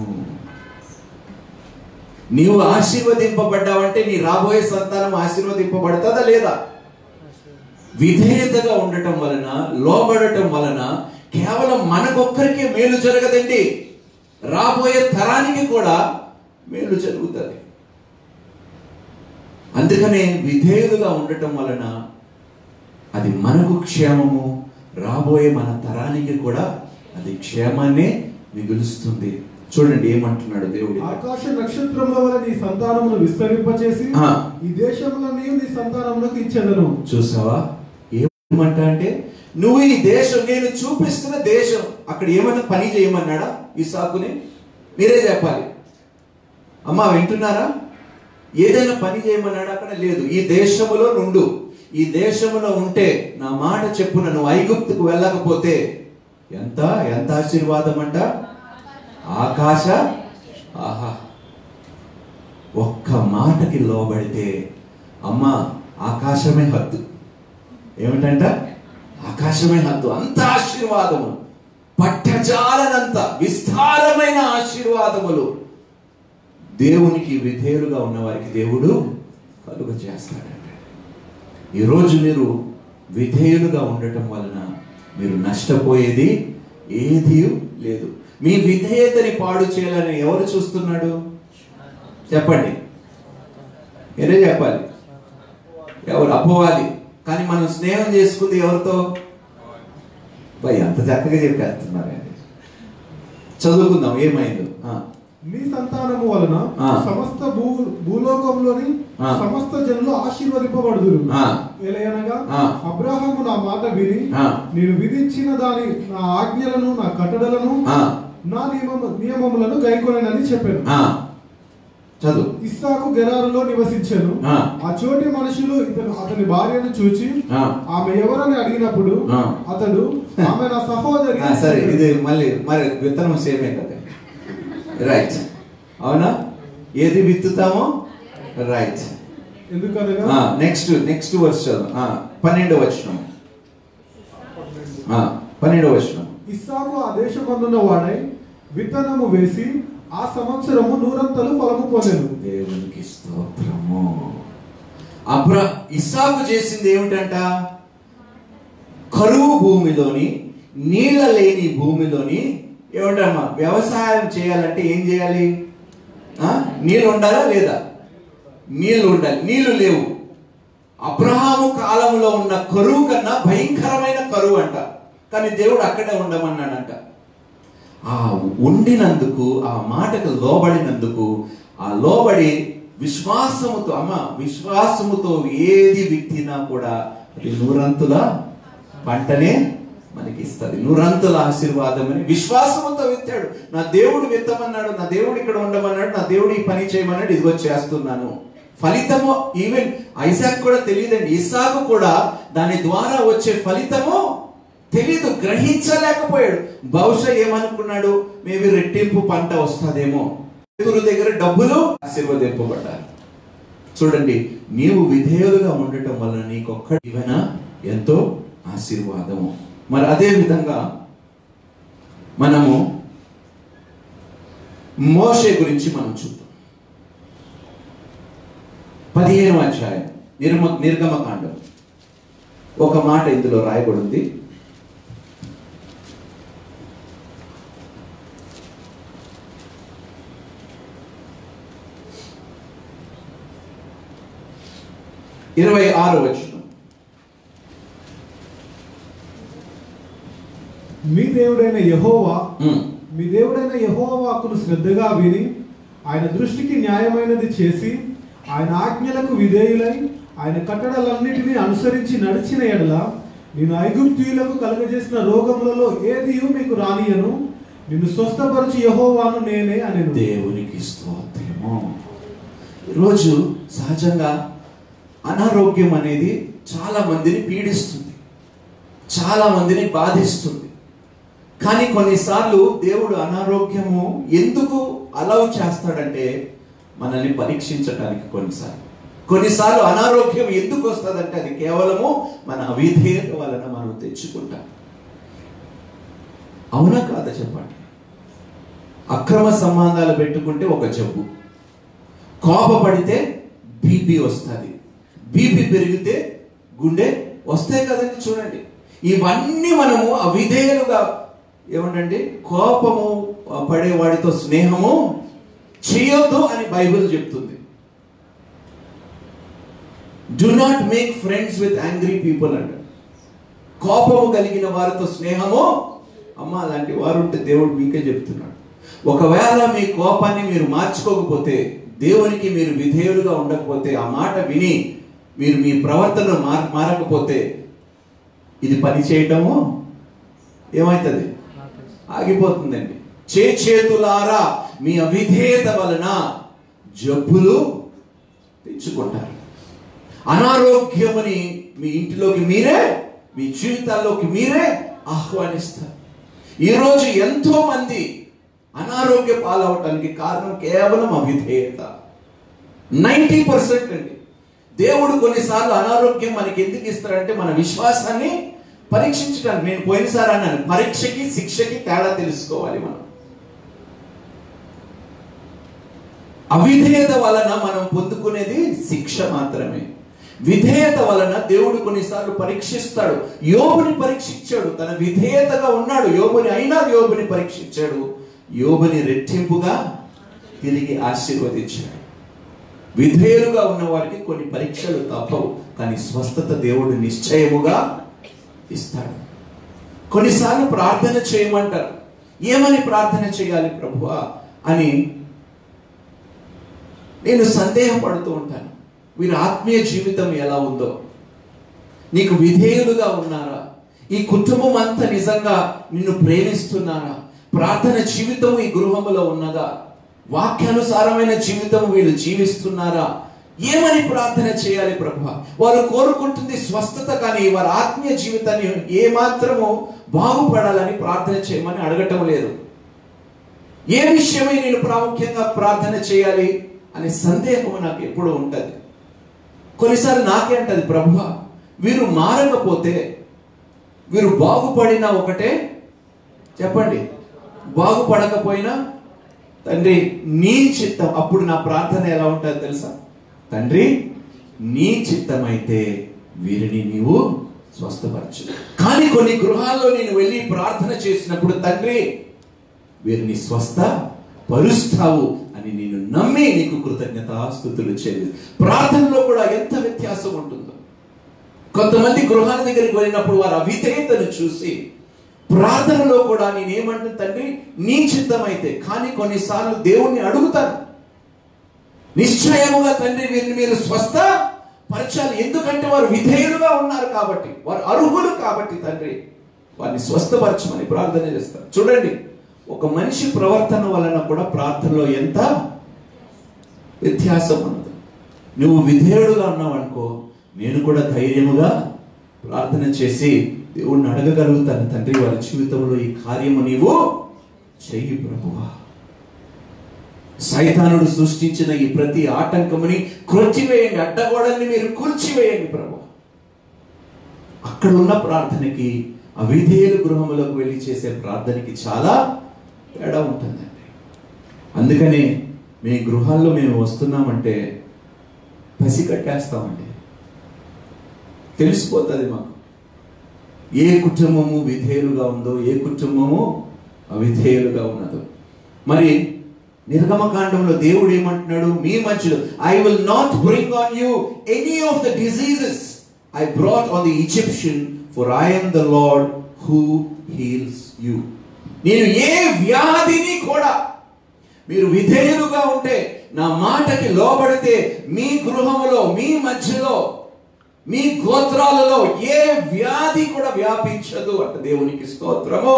Speaker 1: నీవు ఆశీర్వదింపబడ్డావంటే నీ రాబోయే సంతానం ఆశీర్వదింపబడుతుందా లేదా విధేయతగా ఉండటం వలన లోబడటం వలన కేవలం మనకొక్కరికే మేలు జరగదండి రాబోయే తరానికి కూడా మేలు జరుగుతుంది అందుకనే విధేయులుగా ఉండటం వలన అది మనకు క్షేమము రాబోయే మన తరానికి కూడా అది క్షేమాన్నే మిగులుస్తుంది చూడండి ఏమంటున్నాడు దేవుడు
Speaker 2: ఆకాశ నక్షత్రముల వలె నీ సంతానమును విస్తరింపచేసి
Speaker 1: ఆ.
Speaker 2: ఈ దేశములన్నీ నీ సంతానములకు ఇచ్చెదను
Speaker 1: చూసావా ఏమంటా అంటే నువ్వు ఈ దేశం నేను చూపిస్తున్న దేశం అక్కడ ఏమన్నా పని చేయమన్నాడా ఈ సాకుని మీరే చెప్పాలి అమ్మా వింటున్నారా ఏదైనా పని చేయమన్నాడా అక్కడ లేదు ఈ దేశములో నుండు ఈ దేశములో ఉంటే నా మాట చెప్పున నువ్వు ఐగుప్తుకు వెళ్ళకపోతే ఎంత ఎంత ఆశీర్వాదం అంట ఆకాశ ఆహా ఒక్క మాటకి లోబడితే అమ్మ ఆకాశమే హద్దు ఏమిటంట ఆకాశమే హద్దు అంత ఆశీర్వాదము పట్టజాలనంత విస్తారమైన ఆశీర్వాదములు దేవునికి విధేయులుగా ఉన్న వారికి దేవుడు కలుగ చేస్తాడంట ఈరోజు మీరు విధేయులుగా ఉండటం వలన మీరు నష్టపోయేది ఏది లేదు మీ విధేయతని పాడు చేయాలని ఎవరు చూస్తున్నాడు చెప్పండి మీరే చెప్పాలి ఎవరు అపోవాలి కానీ మనం స్నేహం చేసుకుంది ఎవరితో భయ్ అంత చక్కగా చెప్పేస్తున్నారు చదువుకుందాం ఏమైందో ఆ,
Speaker 2: నీ సంతానము వలన
Speaker 1: ఆ.
Speaker 2: సమస్త భూ భూలోకంలోని
Speaker 1: ఆ.
Speaker 2: సమస్త జనులు ఆశీర్వదింపబడుదురు
Speaker 1: ఆ.
Speaker 2: ఎలయనగా
Speaker 1: ఆ.
Speaker 2: అబ్రహాము నా మాట విని
Speaker 1: ఆ.
Speaker 2: నేను విధించిన దాని నా ఆజ్ఞలను నా కట్టడలను
Speaker 1: ఆ,
Speaker 2: నా నియమము నియమములను గైకొనని చెప్పాను
Speaker 1: ఆ. చదువు
Speaker 2: ఇస్సాకు గెరారులో నివసించాను
Speaker 1: ఆ.
Speaker 2: ఆ చోటి మనుషులు ఇతను అతని భార్యను చూచి
Speaker 1: ఆ.
Speaker 2: ఆమె ఎవరని అడిగినప్పుడు
Speaker 1: ఆ.
Speaker 2: అతడు ఆమె నా సహోదరి
Speaker 1: ఆ, సరే ఇది మళ్ళీ మరి విత్తనం సేమే కదా రైట్ అవునా ఏది విత్తుతామో రైట్
Speaker 2: ఎందుకనగా
Speaker 1: నెక్స్ట్ నెక్స్ట్ వర్స్ చదువు ఆ, పన్నెండవ వచనం ఆ, పన్నెండవ వచనం
Speaker 2: ఇస్సాకు ఆ దేశమందున్న వాడై విత్తనము వేసి ఆ సంవత్సరము నూరంతలు ఫలము పొందెను
Speaker 1: దేవునికి స్తోత్రము అబ్రా ఇస్సాకు చేసింది ఏమిటంట కరువు భూమిలోని నీళ్ళ లేని భూమిలోని ఏమిటమ్మా వ్యవసాయం చేయాలంటే ఏం చేయాలి ఆ? నీళ్ళు ఉండాలా లేదా నీళ్లు ఉండాలి నీళ్లు లేవు అబ్రహాము కాలంలో ఉన్న కరువు కన్నా భయంకరమైన కరువు అంట కానీ దేవుడు అక్కడే ఉండమన్నాడంట ఆ ఉండినందుకు ఆ మాటకు లోబడినందుకు ఆ లోబడి విశ్వాసముతో అమ్మ విశ్వాసముతో ఏది విత్తినా కూడా అది నూరంతుల పంటనే మనకి ఇస్తుంది నూరంతుల ఆశీర్వాదం అని విశ్వాసముతో విత్తాడు నా దేవుడు విత్తమన్నాడు నా దేవుడు ఇక్కడ ఉండమన్నాడు నా దేవుడు ఈ పని చేయమన్నాడు ఇదిగో చేస్తున్నాను ఫలితము ఈవెన్ ఐసాక్ కూడా తెలియదండి ఇసాకు కూడా దాని ద్వారా వచ్చే ఫలితము తెలీదు గ్రహించలేకపోయాడు బహుశా ఏమనుకున్నాడు మేబీ రెట్టింపు పంట వస్తుందేమో రైతుల దగ్గర డబ్బులు ఆశీర్వదింపబడ్డారు చూడండి నీవు విధేయులుగా ఉండటం వలన నీకొక్క ఇవన ఎంతో ఆశీర్వాదము మరి అదే విధంగా మనము మోషే గురించి మనం చూద్దాం పదిహేను అధ్యాయం నిర్మ నిర్గమకాండం ఒక మాట ఇందులో రాయబడింది ఇరవై ఆరు వచ్చిన
Speaker 2: మీ దేవుడైన యహోవా మీ దేవుడైన యెహోవా వాక్కును శ్రద్ధగా విని ఆయన దృష్టికి న్యాయమైనది చేసి ఆయన ఆజ్ఞలకు విధేయులై ఆయన కట్టడలన్నిటినీ అనుసరించి నడిచిన ఎడల నేను ఐగుప్తీయులకు కలుగజేసిన రోగములలో ఏది మీకు రానియను నిన్ను స్వస్థపరచు యహోవాను నేనే అని
Speaker 1: దేవునికి స్తోత్రము ఈరోజు సహజంగా అనారోగ్యం అనేది చాలా మందిని పీడిస్తుంది చాలా మందిని బాధిస్తుంది కానీ కొన్నిసార్లు దేవుడు అనారోగ్యము ఎందుకు అలౌ చేస్తాడంటే మనల్ని పరీక్షించడానికి కొన్నిసార్లు కొన్నిసార్లు అనారోగ్యం ఎందుకు వస్తుందంటే అది కేవలము మన అవిధేయత వలన మనం తెచ్చుకుంటాం అవునా కాదా చెప్పండి అక్రమ సంబంధాలు పెట్టుకుంటే ఒక జబ్బు కోపపడితే బీపీ వస్తుంది బీపీ పెరిగితే గుండె వస్తాయి కదండి చూడండి ఇవన్నీ మనము అవిధేయులుగా ఏమంటండి కోపము పడే వాడితో స్నేహము చేయొద్దు అని బైబిల్ చెప్తుంది do not make friends with angry people అంట కోపము కలిగిన వారితో స్నేహము అమ్మ అలాంటి వారు ఉంటే దేవుడు మీకే చెప్తున్నాడు ఒకవేళ మీ కోపాన్ని మీరు మార్చుకోకపోతే దేవునికి మీరు విధేయులుగా ఉండకపోతే ఆ మాట విని మీరు మీ ప్రవర్తన మార్ మారకపోతే ఇది పని చేయటము ఏమవుతుంది ఆగిపోతుందండి చే చేతులారా మీ అవిధేయత వలన జబ్బులు తెచ్చుకుంటారు అనారోగ్యమని మీ ఇంటిలోకి మీరే మీ జీవితాల్లోకి మీరే ఆహ్వానిస్తారు ఈరోజు ఎంతో మంది అనారోగ్య పాలవటానికి కారణం కేవలం అవిధేయత నైంటీ పర్సెంట్ అండి దేవుడు కొన్నిసార్లు అనారోగ్యం మనకి ఎందుకు ఇస్తాడంటే మన విశ్వాసాన్ని పరీక్షించడానికి నేను పోయినసారి అన్నాను పరీక్షకి శిక్షకి తేడా తెలుసుకోవాలి మనం అవిధేయత వలన మనం పొందుకునేది శిక్ష మాత్రమే విధేయత వలన దేవుడు కొన్నిసార్లు పరీక్షిస్తాడు యోబుని పరీక్షించాడు తన విధేయతగా ఉన్నాడు యోబుని అయినా యోబుని పరీక్షించాడు యోబుని రెట్టింపుగా తిరిగి ఆశీర్వదించాడు విధేయులుగా ఉన్న వారికి కొన్ని పరీక్షలు తప్పవు కానీ స్వస్థత దేవుడు నిశ్చయముగా ఇస్తాడు కొన్నిసార్లు ప్రార్థన చేయమంటారు ఏమని ప్రార్థన చేయాలి ప్రభువా అని నేను సందేహపడుతూ ఉంటాను వీరి ఆత్మీయ జీవితం ఎలా ఉందో నీకు విధేయులుగా ఉన్నారా ఈ కుటుంబం అంతా నిజంగా నిన్ను ప్రేమిస్తున్నారా ప్రార్థన జీవితం ఈ గృహములో ఉన్నదా వాక్యానుసారమైన జీవితం వీళ్ళు జీవిస్తున్నారా ఏమని ప్రార్థన చేయాలి ప్రభు వారు కోరుకుంటుంది స్వస్థత కానీ వారి ఆత్మీయ జీవితాన్ని ఏ మాత్రము బాగుపడాలని ప్రార్థన చేయమని అడగటం లేదు ఏ విషయమై నేను ప్రాముఖ్యంగా ప్రార్థన చేయాలి అనే సందేహం నాకు ఎప్పుడూ ఉంటుంది కొన్నిసార్లు నాకే అంటది ప్రభు వీరు మారకపోతే వీరు బాగుపడినా ఒకటే చెప్పండి బాగుపడకపోయినా తండ్రి నీ చిత్తం అప్పుడు నా ప్రార్థన ఎలా ఉంటుంది తెలుసా తండ్రి నీ చిత్తమైతే వీరిని నీవు స్వస్థపరచు కానీ కొన్ని గృహాల్లో నేను వెళ్ళి ప్రార్థన చేసినప్పుడు తండ్రి వీరిని స్వస్థ పరుస్తావు అని నేను నమ్మి నీకు కృతజ్ఞతాస్థుతులు చేయలేదు ప్రార్థనలో కూడా ఎంత వ్యత్యాసం ఉంటుందో కొంతమంది గృహాల దగ్గరికి వెళ్ళినప్పుడు వారి అవిధేయతను చూసి ప్రార్థనలో కూడా నేనేమంటాను తండ్రి నీ చిత్తమైతే కానీ కొన్నిసార్లు దేవుణ్ణి అడుగుతాను నిశ్చయముగా తండ్రి వీరిని మీరు స్వస్థ పరచాలి ఎందుకంటే వారు విధేయులుగా ఉన్నారు కాబట్టి వారు అర్హులు కాబట్టి తండ్రి వారిని స్వస్థపరచమని ప్రార్థన చేస్తారు చూడండి ఒక మనిషి ప్రవర్తన వలన కూడా ప్రార్థనలో ఎంత వ్యత్యాసం ఉన్నది నువ్వు విధేయుడుగా ఉన్నావు అనుకో నేను కూడా ధైర్యముగా ప్రార్థన చేసి దేవుణ్ణి అడగగలుగుతాను తండ్రి వారి జీవితంలో ఈ కార్యము నీవు చెయ్యి ప్రభువా సైతానుడు సృష్టించిన ఈ ప్రతి ఆటంకముని క్రొచ్చివేయండి అడ్డగోడల్ని మీరు కూల్చివేయండి ప్రభు అక్కడ ఉన్న ప్రార్థనకి అవిధేయుల గృహములకు వెళ్ళి చేసే ప్రార్థనకి చాలా తేడా ఉంటుందండి అందుకనే మీ గృహాల్లో మేము వస్తున్నామంటే పసి కట్టేస్తామండి తెలిసిపోతుంది మాకు ఏ కుటుంబము విధేయులుగా ఉందో ఏ కుటుంబము అవిధేయులుగా ఉన్నదో మరి నిర్గమకాండంలో దేవుడు ఏమంటున్నాడు మీ మధ్యలో I will not bring on you any of the diseases I brought on the Egyptian for I am the Lord who heals you నేను ఏ వ్యాధిని కూడా మీరు విధేయులుగా ఉంటే నా మాటకి లోబడితే మీ గృహములో మీ మధ్యలో మీ గోత్రాలలో ఏ వ్యాధి కూడా వ్యాపించదు అంట దేవునికి స్తోత్రము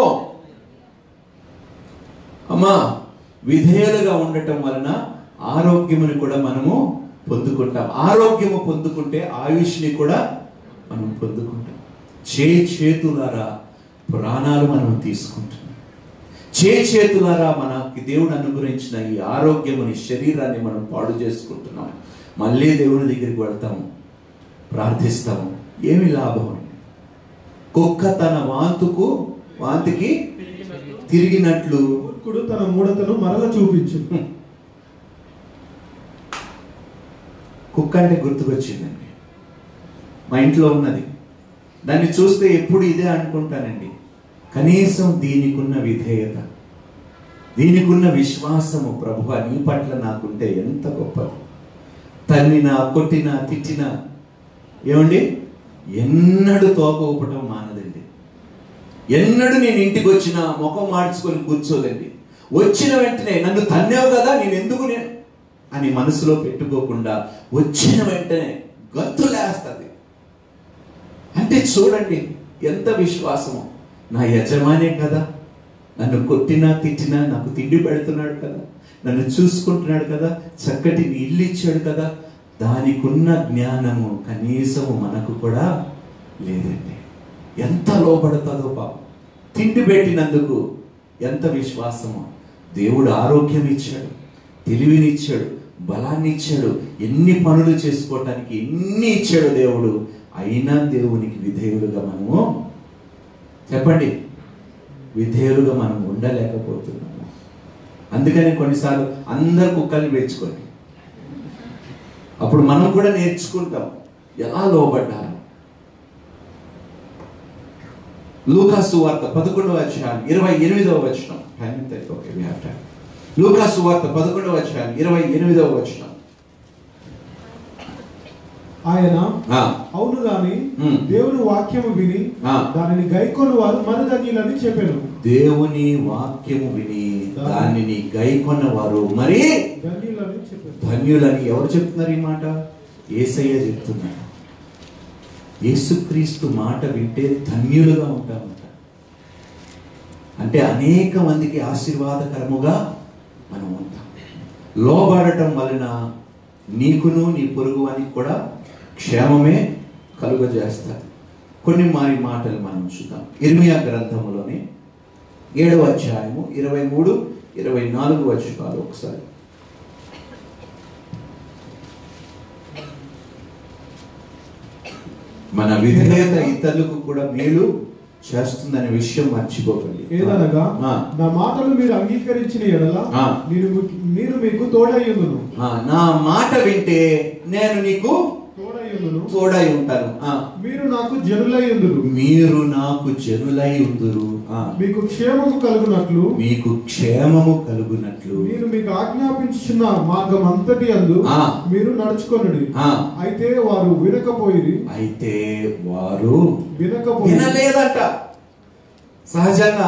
Speaker 1: అమ్మా విధేయులుగా ఉండటం వలన ఆరోగ్యముని కూడా మనము పొందుకుంటాం ఆరోగ్యము పొందుకుంటే ఆయుష్ని కూడా మనం పొందుకుంటాం చే చేతులారా ప్రాణాలు మనం తీసుకుంటున్నాం చే చేతులారా మనకి దేవుడు అనుగ్రహించిన ఈ ఆరోగ్యముని శరీరాన్ని మనం పాడు చేసుకుంటున్నాం మళ్ళీ దేవుని దగ్గరికి వెళ్తాము ప్రార్థిస్తాము ఏమి లాభం అండి కుక్క తన వాంతుకు వాంతికి తిరిగినట్లు
Speaker 2: మూర్ఖుడు తన మూఢతను మరల చూపించు
Speaker 1: కుక్క అంటే గుర్తుకొచ్చిందండి మా ఇంట్లో ఉన్నది దాన్ని చూస్తే ఎప్పుడు ఇదే అనుకుంటానండి కనీసం దీనికున్న విధేయత దీనికున్న విశ్వాసము ప్రభువా నీ పట్ల నాకుంటే ఎంత గొప్పది తన్నినా కొట్టినా తిట్టినా ఏమండి ఎన్నడూ తోక ఊపటం మానదండి ఎన్నడూ నేను ఇంటికి వచ్చినా ముఖం మార్చుకొని కూర్చోదండి వచ్చిన వెంటనే నన్ను తన్నావు కదా నేను ఎందుకు నేను అని మనసులో పెట్టుకోకుండా వచ్చిన వెంటనే గంతులేస్తుంది అంటే చూడండి ఎంత విశ్వాసము నా యజమానే కదా నన్ను కొట్టినా తిట్టినా నాకు తిండి పెడుతున్నాడు కదా నన్ను చూసుకుంటున్నాడు కదా చక్కటి ఇల్లు ఇచ్చాడు కదా దానికున్న జ్ఞానము కనీసము మనకు కూడా లేదండి ఎంత లోపడుతుందో పాపం తిండి పెట్టినందుకు ఎంత విశ్వాసమో దేవుడు ఆరోగ్యం ఇచ్చాడు తెలివినిచ్చాడు బలాన్ని ఇచ్చాడు ఎన్ని పనులు చేసుకోవటానికి ఎన్ని ఇచ్చాడు దేవుడు అయినా దేవునికి విధేయులుగా మనము చెప్పండి విధేయులుగా మనం ఉండలేకపోతున్నాము అందుకని కొన్నిసార్లు అందరు కుక్కల్ని పెంచుకోండి అప్పుడు మనం కూడా నేర్చుకుంటాం ఎలా లోబడ్డారు లూకాసు వార్త పదకొండవ అధ్యాయం ఇరవై ఎనిమిదవ వచనం టైం ఎంత ఓకే వి హావ్ టైం లూకాసు వార్త పదకొండవ అధ్యాయం ఇరవై ఎనిమిదవ వచనం
Speaker 2: ఆయన
Speaker 1: ఆ,
Speaker 2: అవును గాని
Speaker 1: ఉమ్.
Speaker 2: దేవుని వాక్యము విని
Speaker 1: ఆ.
Speaker 2: దానిని గైకొని వారు మరుధన్యులని చెప్పాను
Speaker 1: దేవుని వాక్యము విని దానిని గైకొన్న వారు మరి
Speaker 2: ధన్యులని చెప్పాను
Speaker 1: ధన్యులని ఎవరు చెప్తున్నారు ఈ మాట ఏసయ్య చెప్తున్నారు యేసుక్రీస్తు మాట వింటే ధన్యులుగా ఉంటామంట అంటే అనేక మందికి ఆశీర్వాదకరముగా మనం ఉంటాం లోబడటం వలన నీకును నీ పొరుగు అని కూడా క్షేమమే కలుగజేస్తారు కొన్ని మారి మాటలు మనం చూద్దాం ఇర్మియా గ్రంథములోని ఏడవ అధ్యాయము ఇరవై మూడు ఇరవై నాలుగు వచనాలు ఒకసారి మన విధేయత ఇతరులకు కూడా మేలు చేస్తుందనే విషయం మర్చిపోకండి
Speaker 2: ఏదనగా
Speaker 1: ఆ,
Speaker 2: నా మాటలు మీరు అంగీకరించిన ఎడల
Speaker 1: ఆ.
Speaker 2: నేను మీకు- మీరు మీకు తోడయ్యుందును
Speaker 1: ఆ, నా మాట వింటే నేను నీకు
Speaker 2: తోడయ్యుందును
Speaker 1: తోడై ఉంటాను ఆ,
Speaker 2: మీరు నాకు జనులయ్యుందురు
Speaker 1: మీరు నాకు జనులై ఉందురు ఆ,
Speaker 2: మీకు క్షేమము కలుగునట్లు
Speaker 1: మీకు క్షేమము కలుగునట్లు
Speaker 2: నేను మీకు ఆజ్ఞాపించుచున్న మార్గం అంతటి అందు
Speaker 1: ఆ.
Speaker 2: మీరు నడుచుకొనుడి
Speaker 1: ఆ,
Speaker 2: అయితే వారు వినకపోయి
Speaker 1: అయితే వారు
Speaker 2: వినకపోయి
Speaker 1: వినలేదట సహజంగా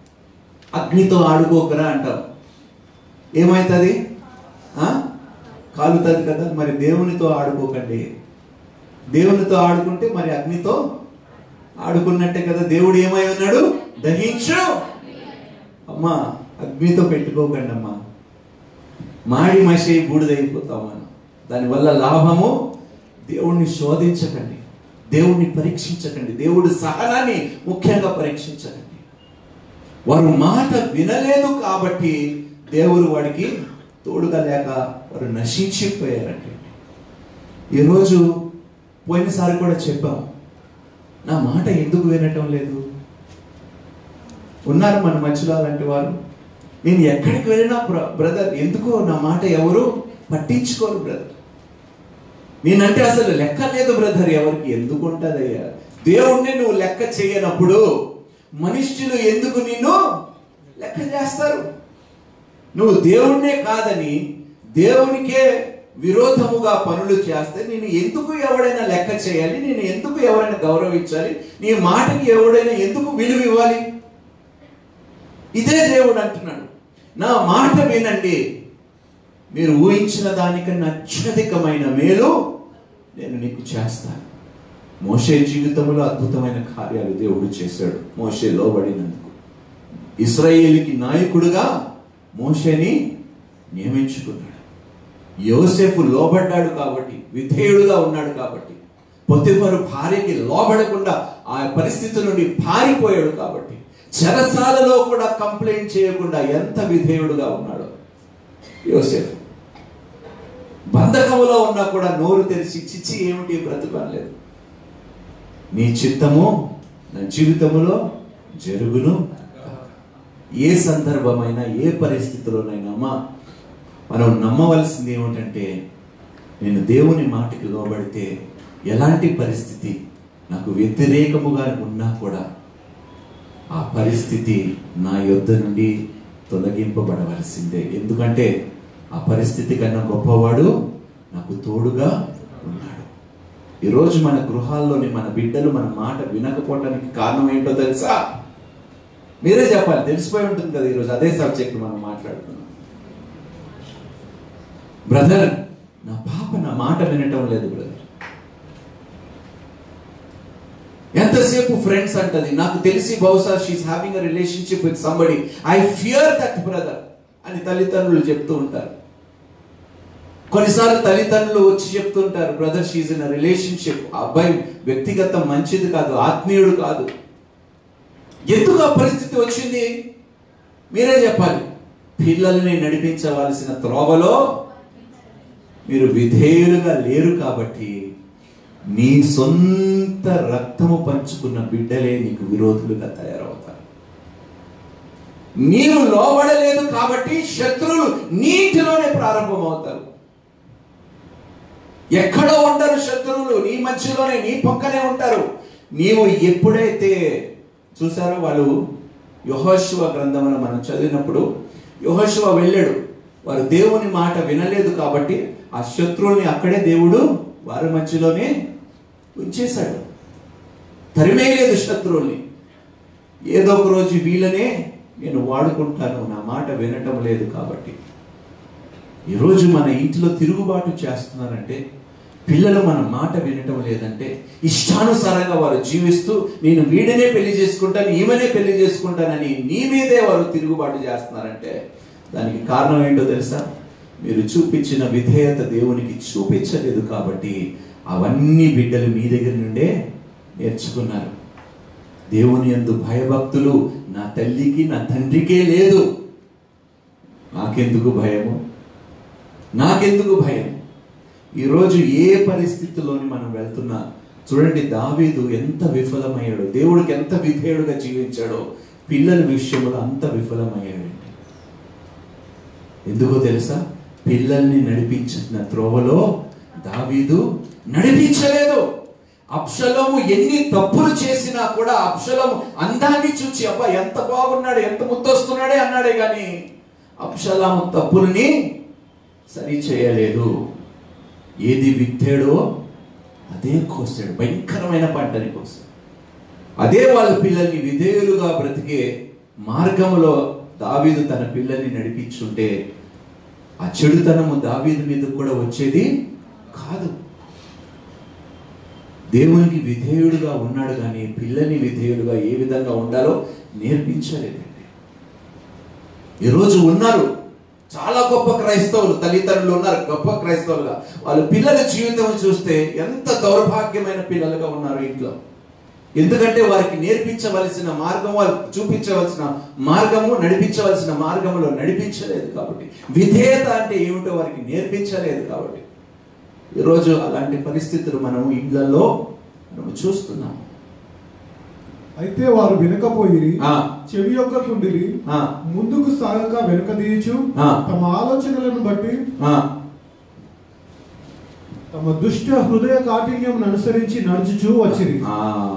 Speaker 1: అగ్నితో ఆడుకోకరా అంటాం ఏమవుతుంది ఆ? కాలుతుంది కదా మరి దేవునితో ఆడుకోకండి దేవునితో ఆడుకుంటే మరి అగ్నితో ఆడుకున్నట్టే కదా దేవుడు ఏమై ఉన్నాడు దహించు అమ్మా అగ్నితో పెట్టుకోకండి అమ్మా మాడి మసి బూడిదైపోతాం మనం దానివల్ల లాభము దేవుణ్ణి శోధించకండి దేవుణ్ణి పరీక్షించకండి దేవుడి సహనాన్ని ముఖ్యంగా పరీక్షించకండి వారు మాట వినలేదు కాబట్టి దేవుడు వాడికి తోడుగా లేక వారు నశించిపోయారండి ఈరోజు పోయినసారి కూడా చెప్పాం నా మాట ఎందుకు వినటం లేదు ఉన్నారు మన మధ్యలో అలాంటి వారు నేను ఎక్కడికి వెళ్ళినా బ్ర- బ్రదర్ ఎందుకో నా మాట ఎవరు పట్టించుకోరు బ్రదర్ నేనంటే అసలు లెక్క లేదు బ్రదర్ ఎవరికి ఎందుకు ఉంటుందయ్యా దేవుణ్ణి నువ్వు లెక్క చేయనప్పుడు మనుష్యులు ఎందుకు నిన్ను లెక్క చేస్తారు నువ్వు దేవుణ్ణే కాదని దేవునికే విరోధముగా పనులు చేస్తే నేను ఎందుకు ఎవడైనా లెక్క చేయాలి నేను ఎందుకు ఎవరైనా గౌరవించాలి నీ మాటకి ఎవడైనా ఎందుకు విలువ ఇవ్వాలి ఇదే దేవుడు అంటున్నాడు నా మాట వినండి మీరు ఊహించిన దానికన్నా అత్యధికమైన మేలు నేను నీకు చేస్తాను మోషే జీవితంలో అద్భుతమైన కార్యాలు దేవుడు చేశాడు మోషే లోబడినందుకు ఇస్రాయేలీకి నాయకుడుగా మోషేని నియమించుకున్నాడు యోసేపు లోబడ్డాడు కాబట్టి విధేయుడుగా ఉన్నాడు కాబట్టి పొత్తిఫరు భార్యకి లోబడకుండా ఆ పరిస్థితి నుండి పారిపోయాడు కాబట్టి చెరసాలలో కూడా కంప్లైంట్ చేయకుండా ఎంత విధేయుడుగా ఉన్నాడు యోసేపు బంధకములో ఉన్నా కూడా నోరు తెరిచి చిచ్చి ఏమిటి బ్రతుకలేదు నీ చిత్తము నా జీవితములో జరుగును ఏ సందర్భమైనా ఏ పరిస్థితిలోనైనా అమ్మా మనం నమ్మవలసింది ఏమిటంటే నేను దేవుని మాటకి లోబడితే ఎలాంటి పరిస్థితి నాకు వ్యతిరేకముగా ఉన్నా కూడా ఆ పరిస్థితి నా యొద్ద నుండి తొలగింపబడవలసిందే ఎందుకంటే ఆ పరిస్థితి కన్నా గొప్పవాడు నాకు తోడుగా ఉన్నాడు ఈరోజు మన గృహాల్లోని మన బిడ్డలు మన మాట వినకపోవటానికి కారణం ఏంటో తెలుసా మీరే చెప్పాలి తెలిసిపోయి ఉంటుంది కదా ఈరోజు అదే సబ్జెక్ట్ మనం మాట్లాడుతున్నాం బ్రదర్ నా పాప నా మాట వినటం లేదు బ్రదర్ ఎంతసేపు ఫ్రెండ్స్ అంటది నాకు తెలిసి బహుశా she's having a relationship with somebody I fear that brother అని తల్లిదండ్రులు చెప్తూ ఉంటారు కొన్నిసార్లు తల్లిదండ్రులు వచ్చి చెప్తుంటారు బ్రదర్ షీజ్ ఇన్ రిలేషన్షిప్ అబ్బాయి వ్యక్తిగత మంచిది కాదు ఆత్మీయుడు కాదు ఎందుకు ఆ పరిస్థితి వచ్చింది మీరే చెప్పాలి పిల్లల్ని నడిపించవలసిన త్రోవలో మీరు విధేయులుగా లేరు కాబట్టి నీ సొంత రక్తము పంచుకున్న బిడ్డలే నీకు విరోధులుగా తయారవుతారు నీవు లోబడలేదు కాబట్టి శత్రువులు నీటిలోనే ప్రారంభమవుతారు ఎక్కడో ఉండరు శత్రువులు నీ మధ్యలోనే నీ పక్కనే ఉంటారు నీవు ఎప్పుడైతే చూసారో వాళ్ళు యహోశివ గ్రంథమును మనం చదివినప్పుడు యహోశివ వెళ్ళాడు వారు దేవుని మాట వినలేదు కాబట్టి ఆ శత్రువుల్ని అక్కడే దేవుడు వారి మధ్యలోనే ఉంచేశాడు తరిమేయలేదు శత్రువుల్ని ఏదో ఒక రోజు వీళ్ళనే నేను వాడుకుంటాను నా మాట వినటం లేదు కాబట్టి ఈరోజు మన ఇంట్లో తిరుగుబాటు చేస్తున్నారంటే పిల్లలు మన మాట వినటం లేదంటే ఇష్టానుసారంగా వారు జీవిస్తూ నేను వీడినే పెళ్లి చేసుకుంటాను ఈమెనే పెళ్లి చేసుకుంటానని నీ మీదే వారు తిరుగుబాటు చేస్తున్నారంటే దానికి కారణం ఏంటో తెలుసా మీరు చూపించిన విధేయత దేవునికి చూపించలేదు కాబట్టి అవన్నీ బిడ్డలు మీ దగ్గర నుండే నేర్చుకున్నారు దేవుని యందు భయభక్తులు నా తల్లికి నా తండ్రికే లేదు నాకెందుకు భయము నాకెందుకు భయం ఈరోజు ఏ పరిస్థితిలోని మనం వెళ్తున్నా చూడండి దావీదు ఎంత విఫలమయ్యాడో దేవుడికి ఎంత విధేయుడుగా జీవించాడో పిల్లల విషయంలో అంత విఫలమయ్యాడండి ఎందుకో తెలుసా పిల్లల్ని నడిపించిన త్రోవలో దావీదు నడిపించలేదు అప్షలోము ఎన్ని తప్పులు చేసినా కూడా అప్షలోము అందాన్ని చూచి అబ్బా ఎంత బాగున్నాడు ఎంత ముద్దొస్తున్నాడే అన్నాడే కానీ అప్షలాము తప్పుల్ని సరి చేయలేదు ఏది విత్తాడో అదే కోసాడు భయంకరమైన పంటని కోసాడు అదే వాళ్ళ పిల్లల్ని విధేయులుగా బ్రతికే మార్గంలో దావీదు తన పిల్లల్ని నడిపించుంటే ఆ చెడుతనము దావీదు మీద కూడా వచ్చేది కాదు దేవునికి విధేయుడుగా ఉన్నాడు కానీ పిల్లని విధేయుడుగా ఏ విధంగా ఉండాలో నేర్పించలేదండి ఈరోజు ఉన్నారు చాలా గొప్ప క్రైస్తవులు తల్లిదండ్రులు ఉన్నారు గొప్ప క్రైస్తవులుగా వాళ్ళ పిల్లల జీవితం చూస్తే ఎంత దౌర్భాగ్యమైన పిల్లలుగా ఉన్నారు ఇంట్లో ఎందుకంటే వారికి నేర్పించవలసిన మార్గం వారికి చూపించవలసిన మార్గము నడిపించవలసిన మార్గంలో నడిపించలేదు కాబట్టి విధేయత అంటే ఏమిటో వారికి నేర్పించలేదు కాబట్టి ఈరోజు అలాంటి పరిస్థితులు మనం ఇళ్లలో మనం చూస్తున్నాం
Speaker 2: అయితే వారు వినకపోయిరి
Speaker 1: ఆ,
Speaker 2: చెవి యొక్కకుండిరి
Speaker 1: ఆ,
Speaker 2: ముందుకు సాగక వెనుక తీయచు
Speaker 1: ఆ.
Speaker 2: తమ ఆలోచనలను బట్టి
Speaker 1: ఆ,
Speaker 2: తమ దుష్ట హృదయ కాఠిన్యం అనుసరించి నడుచుచూ వచ్చిరి
Speaker 1: ఆ.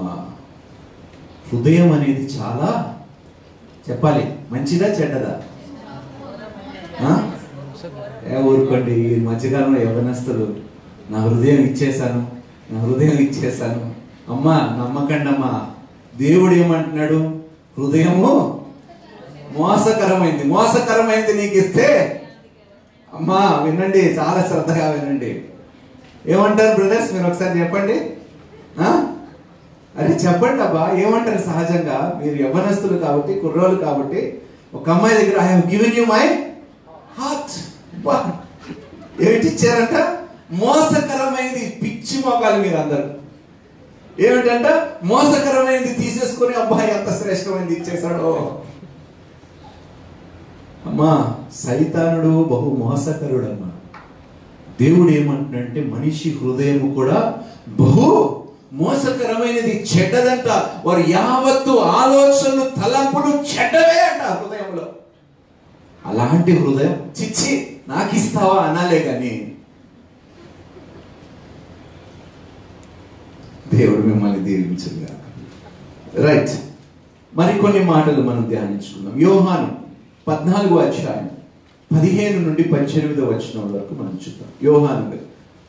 Speaker 1: హృదయం అనేది చాలా చెప్పాలి మంచిదా చెడ్డదా ఆ? ఏ ఊరుకోండి ఈ మధ్యకాలంలో యవనస్తులు నా హృదయం ఇచ్చేశాను నా హృదయం ఇచ్చేశాను అమ్మా నమ్మకండి అమ్మా దేవుడు ఏమంటున్నాడు హృదయము మోసకరమైంది మోసకరమైంది నీకు ఇస్తే అమ్మా వినండి చాలా శ్రద్ధగా వినండి ఏమంటారు బ్రదర్స్ మీరు ఒకసారి చెప్పండి ఆ? అరే చెప్పండి అబ్బా ఏమంటారు సహజంగా మీరు యవ్వనస్తులు కాబట్టి కుర్రోలు కాబట్టి ఒక అమ్మాయి దగ్గర I have given you my heart ఏమిటి ఇచ్చారంట మోసకరమైనది పిచ్చి మోకాలు మీరు అందరు ఏమిటంట మోసకరమైనది తీసేసుకొని అబ్బాయి ఎంత శ్రేష్టమైనది ఇచ్చేశాడో అమ్మా సైతానుడు బహు మోసకరుడు అమ్మా దేవుడు ఏమంటున్నాడంటే మనిషి హృదయం కూడా బహు మోసకరమైనది చెడ్డదంట వారు యావత్తు ఆలోచనలు తలంపులు చెడ్డవే అంట హృదయంలో అలాంటి హృదయం చిచ్చి నాకు ఇస్తావా అనాలే గాని దేవుడు మిమ్మల్ని దీవించుగా రైట్ మరికొన్ని మాటలు మనం ధ్యానించుకుందాం యోహాను పద్నాలుగో అధ్యాయం పదిహేను నుండి పద్దెనిమిదో వచనం వరకు మనం చూద్దాం యోహాను గారు.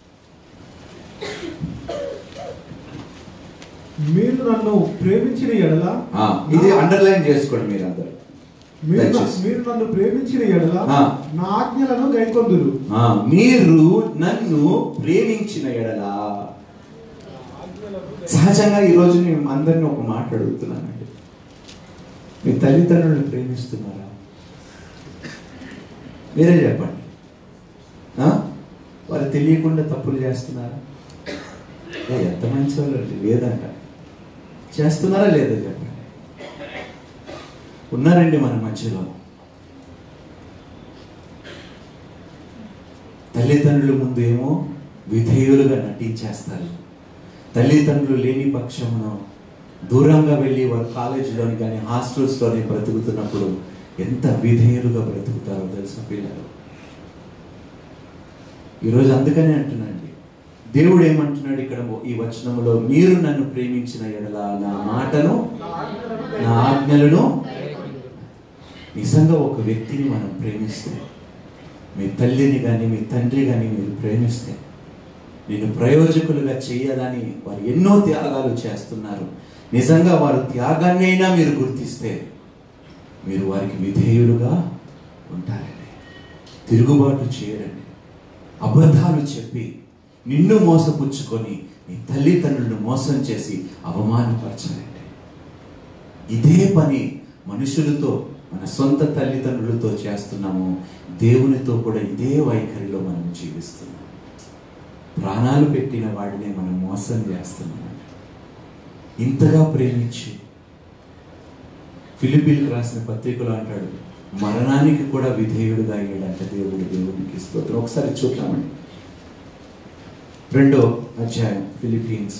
Speaker 2: మీరు నన్ను ప్రేమించిన ఎడల
Speaker 1: ఆ, ఇది అండర్లైన్ చేసుకోండి మీరందరూ
Speaker 2: మీరు న-
Speaker 1: దయచేసి.
Speaker 2: మీరు నన్ను ప్రేమించిన ఎడల
Speaker 1: ఆ.
Speaker 2: నా ఆజ్ఞలను గైకొందురు
Speaker 1: ఆ, మీరు నన్ను ప్రేమించిన ఎడలా సహజంగా ఈరోజు నేను అందరినీ ఒక మాట అడుగుతున్నానండి మీ తల్లిదండ్రులను ప్రేమిస్తున్నారా మీరే చెప్పండి ఆ? వారు తెలియకుండా తప్పులు చేస్తున్నారా ఏ, ఎంత మంచి వాళ్ళు అండి లేదంట చేస్తున్నారా లేదా చెప్పండి ఉన్నారండి మన మధ్యలో తల్లిదండ్రుల ముందు ఏమో విధేయులుగా నటించేస్తారు తల్లిదండ్రులు లేని పక్షమున దూరంగా వెళ్ళి వారు కాలేజీలోని కానీ హాస్టల్స్లోని బ్రతుకుతున్నప్పుడు ఎంత విధేయులుగా బ్రతుకుతారో తెలుసా పిల్లలు ఈరోజు అందుకనే అంటున్నాండి దేవుడు ఏమంటున్నాడు ఇక్కడ ఈ వచనంలో మీరు నన్ను ప్రేమించిన ఎడల నా మాటను నా ఆజ్ఞలను నిజంగా ఒక వ్యక్తిని మనం ప్రేమిస్తే మీ తల్లిని కానీ మీ తండ్రి కానీ మీరు ప్రేమిస్తే నేను ప్రయోజకులుగా చేయాలని వారు ఎన్నో త్యాగాలు చేస్తున్నారు నిజంగా వారు త్యాగాన్ని అయినా మీరు గుర్తిస్తే మీరు వారికి విధేయులుగా ఉంటారండి తిరుగుబాటు చేయరండి అబద్ధాలు చెప్పి నిన్ను మోసపుచ్చుకొని నీ తల్లిదండ్రులను మోసం చేసి అవమానపరచాలండి ఇదే పని మనుషులతో మన సొంత తల్లిదండ్రులతో చేస్తున్నాము దేవునితో కూడా ఇదే వైఖరిలో మనం జీవిస్తున్నాం ప్రాణాలు పెట్టిన వాడినే మనం మోసం చేస్తున్నాం ఇంతగా ప్రేమించి ఫిలిపీన్కి రాసిన పత్రికలో అంటాడు మరణానికి కూడా విధేయుడుగా అయ్యాడంట దేవుడు దేవునికి స్తోత్రం ఒకసారి చూద్దామండి రెండో అధ్యాయం ఫిలిపీన్స్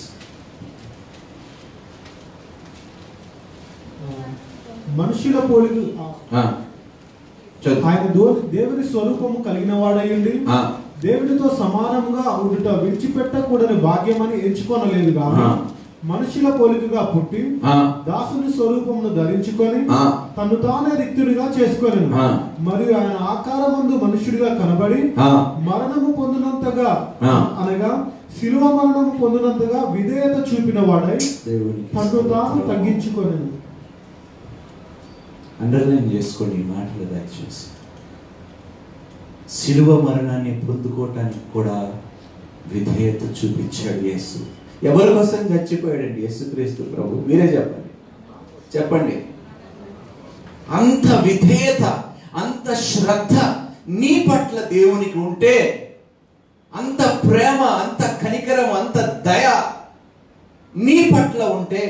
Speaker 2: మనుషుల పోలిక
Speaker 1: ఆ, చదువు
Speaker 2: ఆయన దో- దేవుని స్వరూపము కలిగిన వాడయ్యండి
Speaker 1: ఆ,
Speaker 2: దేవునితో సమానంగా ఉండుట విడిచిపెట్టకూడని భాగ్యమని ఎంచుకొనలేదు కానీ
Speaker 1: ఆ.
Speaker 2: మనుషుల పోలికగా పుట్టి
Speaker 1: ఆ,
Speaker 2: దాసుని స్వరూపమును ధరించుకొని
Speaker 1: ఆ.
Speaker 2: తను తానే రిక్తుడిగా చేసుకొని
Speaker 1: ఆ.
Speaker 2: మరియు ఆయన ఆకారమందు మనుష్యుడిగా కనబడి
Speaker 1: ఆ.
Speaker 2: మరణము పొందినంతగా
Speaker 1: ఆ.
Speaker 2: అనగా శిలువ మరణము పొందినంతగా విధేయత చూపిన వాడై
Speaker 1: దేవునికి
Speaker 2: తను తాను
Speaker 1: స్తోత్రం.
Speaker 2: తగ్గించుకొని
Speaker 1: అండర్లైన్ చేసుకోండి ఈ మాటలు దయచేసి శిలువ మరణాన్ని పొందుకోవటానికి కూడా విధేయత చూపించాడు యేసు ఎవరి కోసం చచ్చిపోయాడండి యేసుక్రీస్తు ప్రభు మీరే చెప్పండి చెప్పండి అంత విధేయత అంత శ్రద్ధ నీ పట్ల దేవునికి ఉంటే అంత ప్రేమ అంత కనికరం అంత దయ నీ పట్ల ఉంటే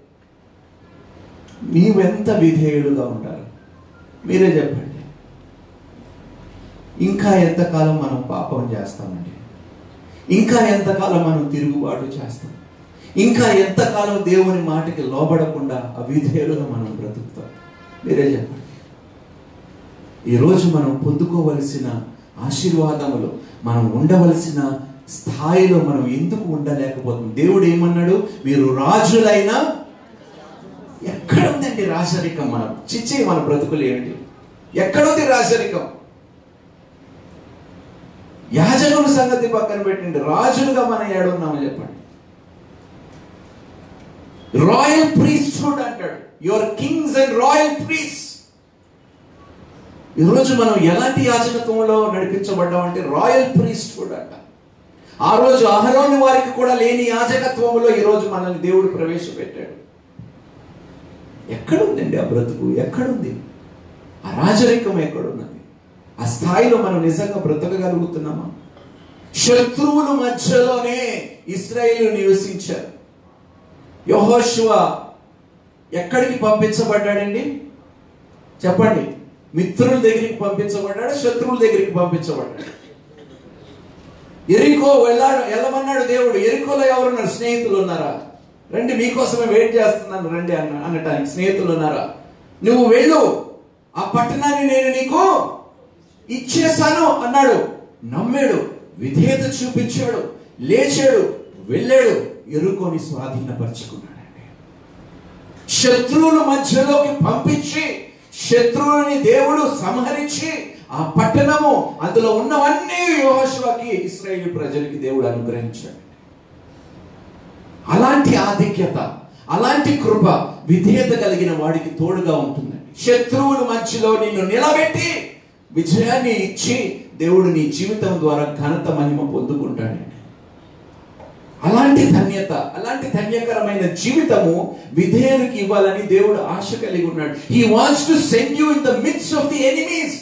Speaker 1: నీవెంత విధేయుడుగా ఉంటారు మీరే చెప్పండి ఇంకా ఎంతకాలం మనం పాపం చేస్తామండి ఇంకా ఎంతకాలం మనం తిరుగుబాటు చేస్తాం ఇంకా ఎంతకాలం దేవుని మాటకి లోబడకుండా అవిధేయులుగా మనం బ్రతుకుతాం మీరే చెప్పండి ఈరోజు మనం పొందుకోవలసిన ఆశీర్వాదములు మనం ఉండవలసిన స్థాయిలో మనం ఎందుకు ఉండలేకపోతున్నాం దేవుడు ఏమన్నాడు మీరు రాజులైనా ఎక్కడ ఉందండి రాజరికం మనం చిచ్చి మన బ్రతుకులు ఏమిటి ఎక్కడుంది రాజరికం యాజకుల సంగతి పక్కన పెట్టండి రాజులుగా మనం ఏడున్నామని చెప్పండి రాయల్ ప్రీస్ట్హుడ్ అంటాడు you're kings and royal priest ఈరోజు మనం ఎలాంటి యాజకత్వంలో నడిపించబడ్డామంటే రాయల్ ప్రీస్ట్హుడ్ అంట ఆ రోజు అహరోని వారికి కూడా లేని యాజకత్వంలో ఈరోజు మనల్ని దేవుడు ప్రవేశపెట్టాడు ఎక్కడుందండి ఆ బ్రతుకు ఎక్కడుంది ఆ రాజరికం ఎక్కడున్నది ఆ స్థాయిలో మనం నిజంగా బ్రతకగలుగుతున్నామా శత్రువుల మధ్యలోనే ఇస్రాయేలు నివసించారు యహోశివ ఎక్కడికి పంపించబడ్డాడండి చెప్పండి మిత్రుల దగ్గరికి పంపించబడ్డాడు శత్రువుల దగ్గరికి పంపించబడ్డాడు ఎరికో వెళ్ళాడు వెళ్ళమన్నాడు దేవుడు ఎరికోలో ఎవరున్నారు స్నేహితులు ఉన్నారా రండి మీకోసమే వెయిట్ చేస్తున్నాను రండి అన్న అనటానికి స్నేహితులు ఉన్నారా నువ్వు వెళ్ళు ఆ పట్టణాన్ని నేను నీకు ఇచ్చేసాను అన్నాడు నమ్మాడు విధేయత చూపించాడు లేచాడు వెళ్ళాడు ఎరుకొని స్వాధీనపరుచుకున్నాడండి శత్రువుల మధ్యలోకి పంపించి శత్రువుని దేవుడు సంహరించి ఆ పట్టణము అందులో ఉన్నవన్నీ యోహశివకి ఇస్రాయేల్ ప్రజలకి దేవుడు అనుగ్రహించాడు అలాంటి ఆధిక్యత అలాంటి కృప విధేయత కలిగిన వాడికి తోడుగా ఉంటుందండి శత్రువుల మధ్యలో నిన్ను నిలబెట్టి విజయాన్ని ఇచ్చి దేవుడు నీ జీవితం ద్వారా ఘనత మహిమ పొందుకుంటాడండి అలాంటి ధన్యత అలాంటి ధన్యకరమైన జీవితము విధేయునికి ఇవ్వాలని దేవుడు ఆశ కలిగి ఉన్నాడు he wants to send you in the midst of the enemies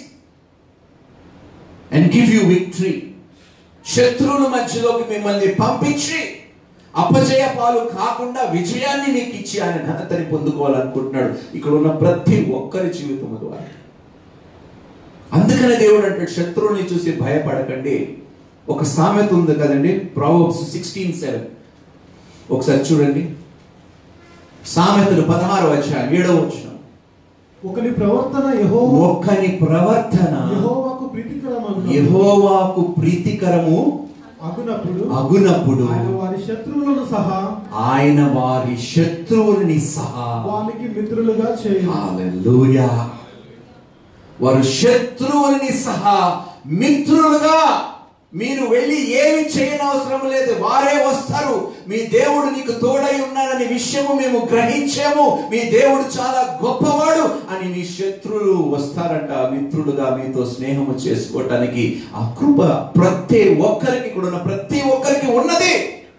Speaker 1: and give you victory శత్రువుల మధ్యలోకి మిమ్మల్ని పంపించి అపజయ పాలు కాకుండా విజయాన్ని మీకు ఇచ్చి ఆయన ఘనతని పొందుకోవాలనుకుంటున్నాడు ఇక్కడ ఉన్న ప్రతి ఒక్కరి జీవితం ద్వారా అందుకనే దేవుడు అంటాడు శత్రువుని చూసి భయపడకండి ఒక సామెత ఉంది కదండి ప్రావబ్స్ సిక్స్టీన్ సెవెన్ ఒకసారి చూడండి సామెతలు పదహారు వచ్చాయి ఏడవ వచ్చిన
Speaker 2: ఒకని ప్రవర్తన యెహోవా
Speaker 1: ఒక్కని ప్రవర్తన
Speaker 2: యెహోవాకు ప్రీతికరమగు
Speaker 1: యెహోవాకు ప్రీతికరము
Speaker 2: అగునప్పుడు
Speaker 1: అగునప్పుడు
Speaker 2: ఆయన వారి శత్రువులను సహా
Speaker 1: ఆయన వారి శత్రువుని సహా
Speaker 2: వానికి మిత్రులుగా చేయు
Speaker 1: హల్లెలూయా వారు శత్రువుని సహా మిత్రులుగా మీరు వెళ్ళి ఏమి చేయనవసరం లేదు వారే వస్తారు మీ దేవుడు నీకు తోడై ఉన్నాడని విషయము మేము గ్రహించాము మీ దేవుడు చాలా గొప్పవాడు అని మీ శత్రువులు వస్తారంట మిత్రులుగా మీతో స్నేహము చేసుకోవటానికి ఆ కృప ప్రతి ఒక్కరికి కూడా ఉన్న ప్రతి ఒక్కరికి ఉన్నది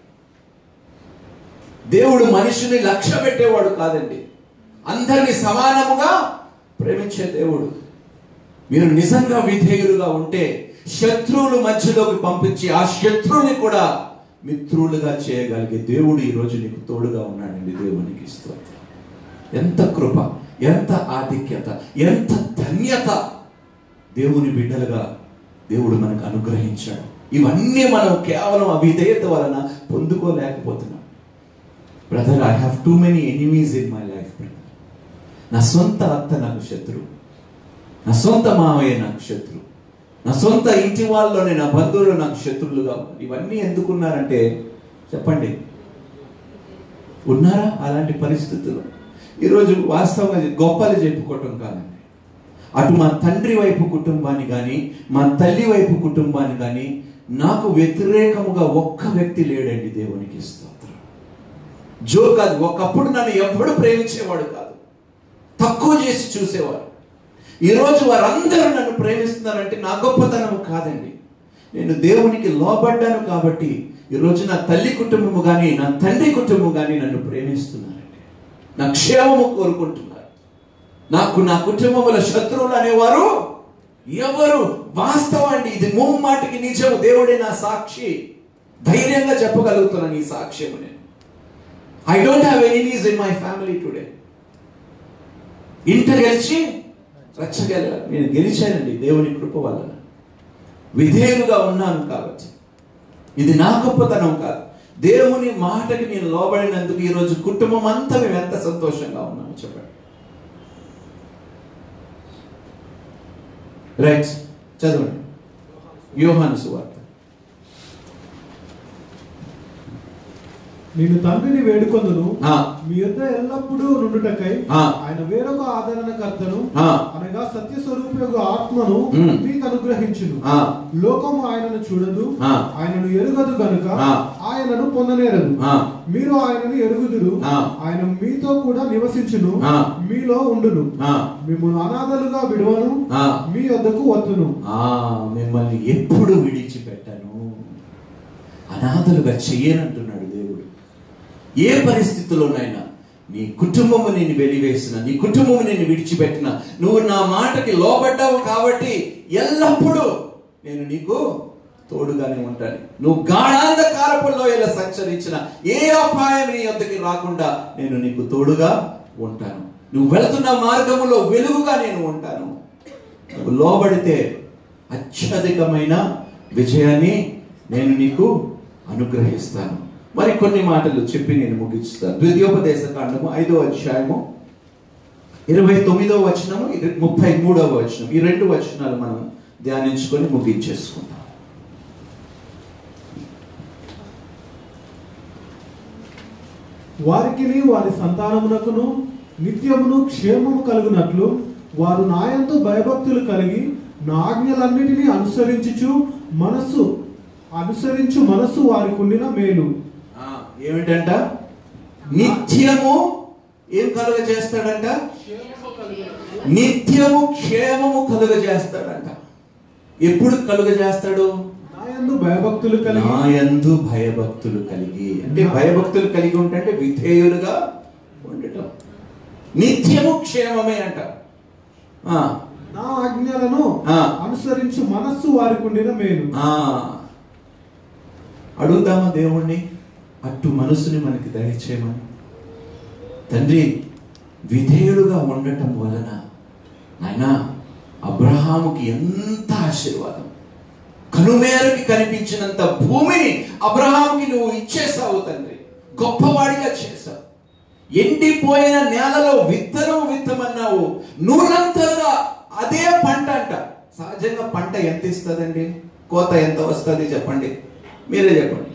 Speaker 1: దేవుడు మనిషిని లక్ష్య పెట్టేవాడు కాదండి అందరిని సమానముగా ప్రేమించే దేవుడు మీరు నిజంగా విధేయులుగా ఉంటే శత్రువుల మధ్యలోకి పంపించి ఆ శత్రువుని కూడా మిత్రులుగా చేయగలిగే దేవుడు ఈ రోజు నీకు తోడుగా ఉన్నాడండి దేవునికి స్తోత్రం ఎంత కృప ఎంత ఆధిక్యత ఎంత ధన్యత దేవుని బిడ్డలుగా దేవుడు మనకు అనుగ్రహించాడు ఇవన్నీ మనం కేవలం అవిధేయత వలన పొందుకోలేకపోతున్నాం brother I have too many enemies in my life brother నా సొంత అత్త నాకు శత్రువు నా సొంత మావయ్య నాకు శత్రువు నా సొంత ఇంటి వాళ్ళలోనే నా బంధువులు నాకు శత్రువులుగా ఉన్నారు ఇవన్నీ ఎందుకున్నారంటే చెప్పండి ఉన్నారా అలాంటి పరిస్థితులు ఈరోజు వాస్తవంగా గొప్పలు చెప్పుకోవటం కాదండి అటు మా తండ్రి వైపు కుటుంబాన్ని కానీ మా తల్లి వైపు కుటుంబాన్ని కానీ నాకు వ్యతిరేకముగా ఒక్క వ్యక్తి లేడండి దేవునికి స్తోత్రం జో కాదు ఒకప్పుడు నన్ను ఎవ్వడు ప్రేమించేవాడు కాదు తక్కువ చేసి చూసేవాడు ఈరోజు వారందరూ నన్ను ప్రేమిస్తున్నారంటే నా గొప్పతనం కాదండి నేను దేవునికి లోబడ్డాను కాబట్టి ఈరోజు నా తల్లి కుటుంబము కానీ నా తండ్రి కుటుంబం కానీ నన్ను ప్రేమిస్తున్నారండి నా క్షేమము కోరుకుంటున్నారు నాకు నా కుటుంబంలో శత్రువులు అనేవారు ఎవరు వాస్తవాన్ని ఇది ముమ్మాటికి నిజం దేవుడే నా సాక్షి ధైర్యంగా చెప్పగలుగుతున్నాను ఈ సాక్ష్యము నేను I don't have enemies in my family today ఇంట గెలిచి రచ్చగల నేను గెలిచానండి దేవుని కృప వలన విధేయులుగా ఉన్నాను కాబట్టి ఇది నా గొప్పతనం కాదు దేవుని మాటకి నేను లోబడినందుకు ఈరోజు కుటుంబం అంతా మేము ఎంత సంతోషంగా ఉన్నాము చెప్పండి రైట్ చదవండి యోహాను సువార్త
Speaker 2: నేను తండ్రిని వేడుకొందును
Speaker 1: ఆ,
Speaker 2: మీ యొద్ద ఎల్లప్పుడూ నుండుటకై
Speaker 1: ఆ.
Speaker 2: ఆయన వేరొక ఆదరణకర్తను
Speaker 1: ఆ.
Speaker 2: అనగా సత్య స్వరూపయోగ ఆత్మను
Speaker 1: ఉమ్.
Speaker 2: మీకు అనుగ్రహించును
Speaker 1: ఆ.
Speaker 2: లోకము ఆయనను చూడదు
Speaker 1: ఆ.
Speaker 2: ఆయనను ఎరుగదు గనుక
Speaker 1: ఆ.
Speaker 2: ఆయనను పొందనేరదు
Speaker 1: ఆ.
Speaker 2: మీరు ఆయనను ఎరుగుదురు
Speaker 1: ఆ.
Speaker 2: ఆయన మీతో కూడా నివసించును
Speaker 1: ఆ.
Speaker 2: మీలో ఉండును
Speaker 1: ఆ,
Speaker 2: మిమ్మల్ని అనాథలుగా విడువను
Speaker 1: ఆ.
Speaker 2: మీ వద్దకు వత్తును
Speaker 1: ఆ, మిమ్మల్ని ఎప్పుడు విడిచిపెట్టను అనాథలుగా చెయ్యనంటున్నాడు దేవుడు ఏ పరిస్థితుల్లోనైనా నీ కుటుంబము నేను వెలివేసిన నీ కుటుంబము నేను విడిచిపెట్టిన నువ్వు నా మాటకి లోబడ్డావు కాబట్టి ఎల్లప్పుడూ నేను నీకు తోడుగానే ఉంటాను నువ్వు గాఢాంధకారపుల్లో ఇలా సంచరించిన ఏ అపాయం నీ వద్దకి రాకుండా నేను నీకు తోడుగా ఉంటాను నువ్వు వెళుతున్న మార్గములో వెలుగుగా నేను ఉంటాను నువ్వు లోబడితే అత్యధికమైన విజయాన్ని నేను నీకు అనుగ్రహిస్తాను మరి కొన్ని మాటలు చెప్పి నేను ముగిస్తాను ద్వితీయోపదేశ కాండము ఐదో అధ్యాయము ఇరవై తొమ్మిదో వచనము ఇర- ముప్పై మూడవ వచనం ఈ రెండు వచనాలు మనం ధ్యానించుకొని ముగించేసుకుందాం
Speaker 2: వారికిని వారి సంతానమునకును నిత్యమును క్షేమము కలుగునట్లు వారు నాయంతో భయభక్తులు కలిగి నా ఆజ్ఞలన్నిటినీ అనుసరించుచు మనస్సు అనుసరించు మనస్సు వారికి ఉండిన మేలు
Speaker 1: ఆ, ఏమిటంట నిత్యము ఏం కలుగ చేస్తాడంట నిత్యము క్షేమము కలుగ చేస్తాడంట ఎప్పుడు కలుగ చేస్తాడు
Speaker 2: నాయందు భయభక్తులు కలిగి
Speaker 1: నాయందు భయభక్తులు కలిగి అంటే భయభక్తులు కలిగి ఉంటే విధేయులుగా ఉండటం నిత్యము క్షేమమే అంట ఆ,
Speaker 2: నా ఆజ్ఞలను
Speaker 1: ఆ.
Speaker 2: అనుసరించు మనస్సు వారికి ఉండిన మేలు
Speaker 1: ఆ. అడుగుదామా దేవుణ్ణి అట్టు మనసుని మనకి దయచేయమని తండ్రి విధేయులుగా ఉండటం వలన నాయనా అబ్రహాముకి ఎంత ఆశీర్వాదం కనుమేరకి కనిపించినంత భూమిని అబ్రహాంకి నువ్వు ఇచ్చేసావు తండ్రి గొప్పవాడిగా చేశావు ఎండిపోయిన నేలలో విత్తనం విత్తమన్నావు నూరంతలుగా అదే పంట అంట సహజంగా పంట ఎంత ఇస్తుందండి కోత ఎంత వస్తుంది చెప్పండి మీరే చెప్పండి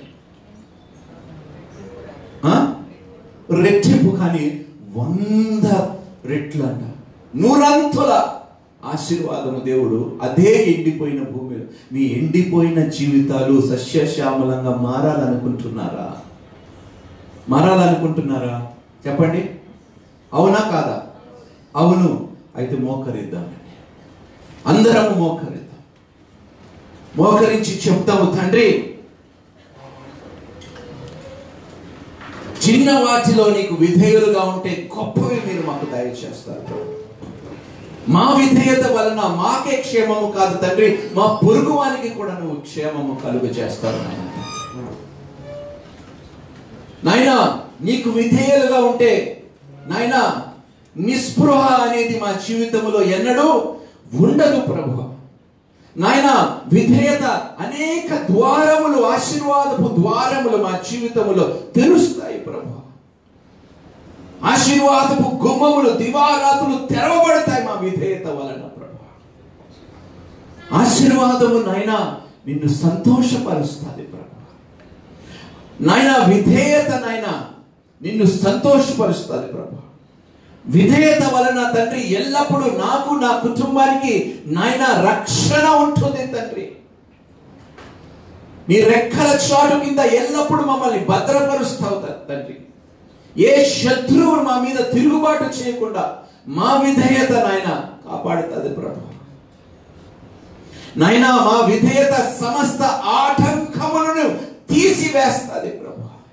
Speaker 1: ఆ? రెట్టింపు కానీ వంద రెట్లు అంట నూరంతుల ఆశీర్వాదము దేవుడు అదే ఎండిపోయిన భూమిలో మీ ఎండిపోయిన జీవితాలు సస్యశ్యామలంగా మారాలనుకుంటున్నారా మారాలనుకుంటున్నారా చెప్పండి అవునా కాదా అవును అయితే మోకరిద్దామండి అందరము మోకరిద్దాం మోకరించి చెప్తాము తండ్రి చిన్న వాటిలో నీకు విధేయులుగా ఉంటే గొప్పవి మీరు మాకు దయచేస్తారు ప్రభు. మా విధేయత వలన మాకే క్షేమము కాదు తండ్రి మా పొరుగు వానికి కూడా నువ్వు క్షేమము కలుగు చేస్తావు నాయన నాయనా నీకు విధేయులుగా ఉంటే నాయనా నిస్పృహ అనేది మా జీవితంలో ఎన్నడూ ఉండదు ప్రభు నాయన విధేయత అనేక ద్వారములు ఆశీర్వాదపు ద్వారములు మా జీవితములో తెరుస్తాయి ప్రభు ఆశీర్వాదపు గుమ్మములు దివారాతులు తెరవబడతాయి మా విధేయత వలన ప్రభు ఆశీర్వాదము నాయన నిన్ను సంతోషపరుస్తుంది ప్రభు నాయన విధేయత నాయన నిన్ను సంతోషపరుస్తుంది ప్రభు విధేయత వలన తండ్రి ఎల్లప్పుడూ నాకు నా కుటుంబానికి నాయన రక్షణ ఉంటుంది తండ్రి నీ రెక్కల చాటు కింద ఎల్లప్పుడూ మమ్మల్ని భద్రపరుస్తావు త- తండ్రి ఏ శత్రువు మా మీద తిరుగుబాటు చేయకుండా మా విధేయత నాయన కాపాడుతుంది ప్రభు నాయనా మా విధేయత సమస్త ఆటంకములను తీసివేస్తుంది ప్రభు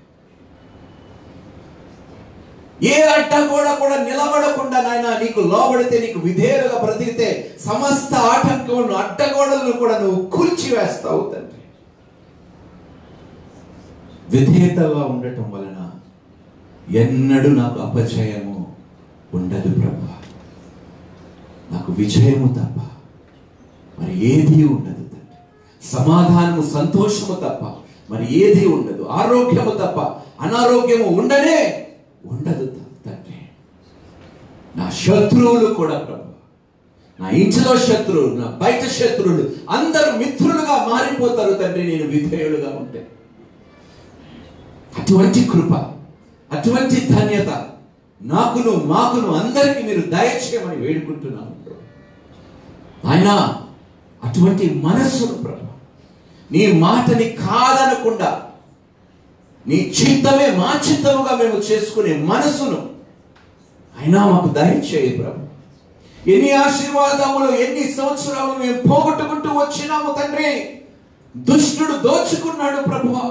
Speaker 1: ఏ అడ్డగోడ కూడా నిలబడకుండా నాయన నీకు లోబడితే నీకు విధేయులుగా బ్రతికితే సమస్త ఆటంకములను అడ్డగోడలను కూడా నువ్వు కూల్చివేస్తావు తండ్రి విధేయతగా ఉండటం వలన ఎన్నడూ నాకు అపజయము ఉండదు ప్రభు నాకు విజయము తప్ప మరి ఏది ఉండదు తండ్రి సమాధానము సంతోషము తప్ప మరి ఏది ఉండదు ఆరోగ్యము తప్ప అనారోగ్యము ఉండనే ఉండదు తండ్రి నా శత్రువులు కూడా ప్రభు నా ఇంటిలో శత్రువులు నా బయట శత్రువులు అందరూ మిత్రులుగా మారిపోతారు తండ్రి నేను విధేయులుగా ఉంటే అటువంటి కృప అటువంటి ధన్యత నాకును మాకును అందరికీ మీరు దయచేయమని వేడుకుంటున్నాను ప్రభు. ఆయన అటువంటి మనస్సును ప్రభు నీ మాటని కాదనకుండా నీ చిత్తమే మా చిత్తముగా మేము చేసుకునే మనసును అయినా మాకు దయచేయి ప్రభు ఎన్ని ఆశీర్వాదములు ఎన్ని సంవత్సరాలు మేము పోగొట్టుకుంటూ వచ్చినాము తండ్రి దుష్టుడు దోచుకున్నాడు ప్రభువా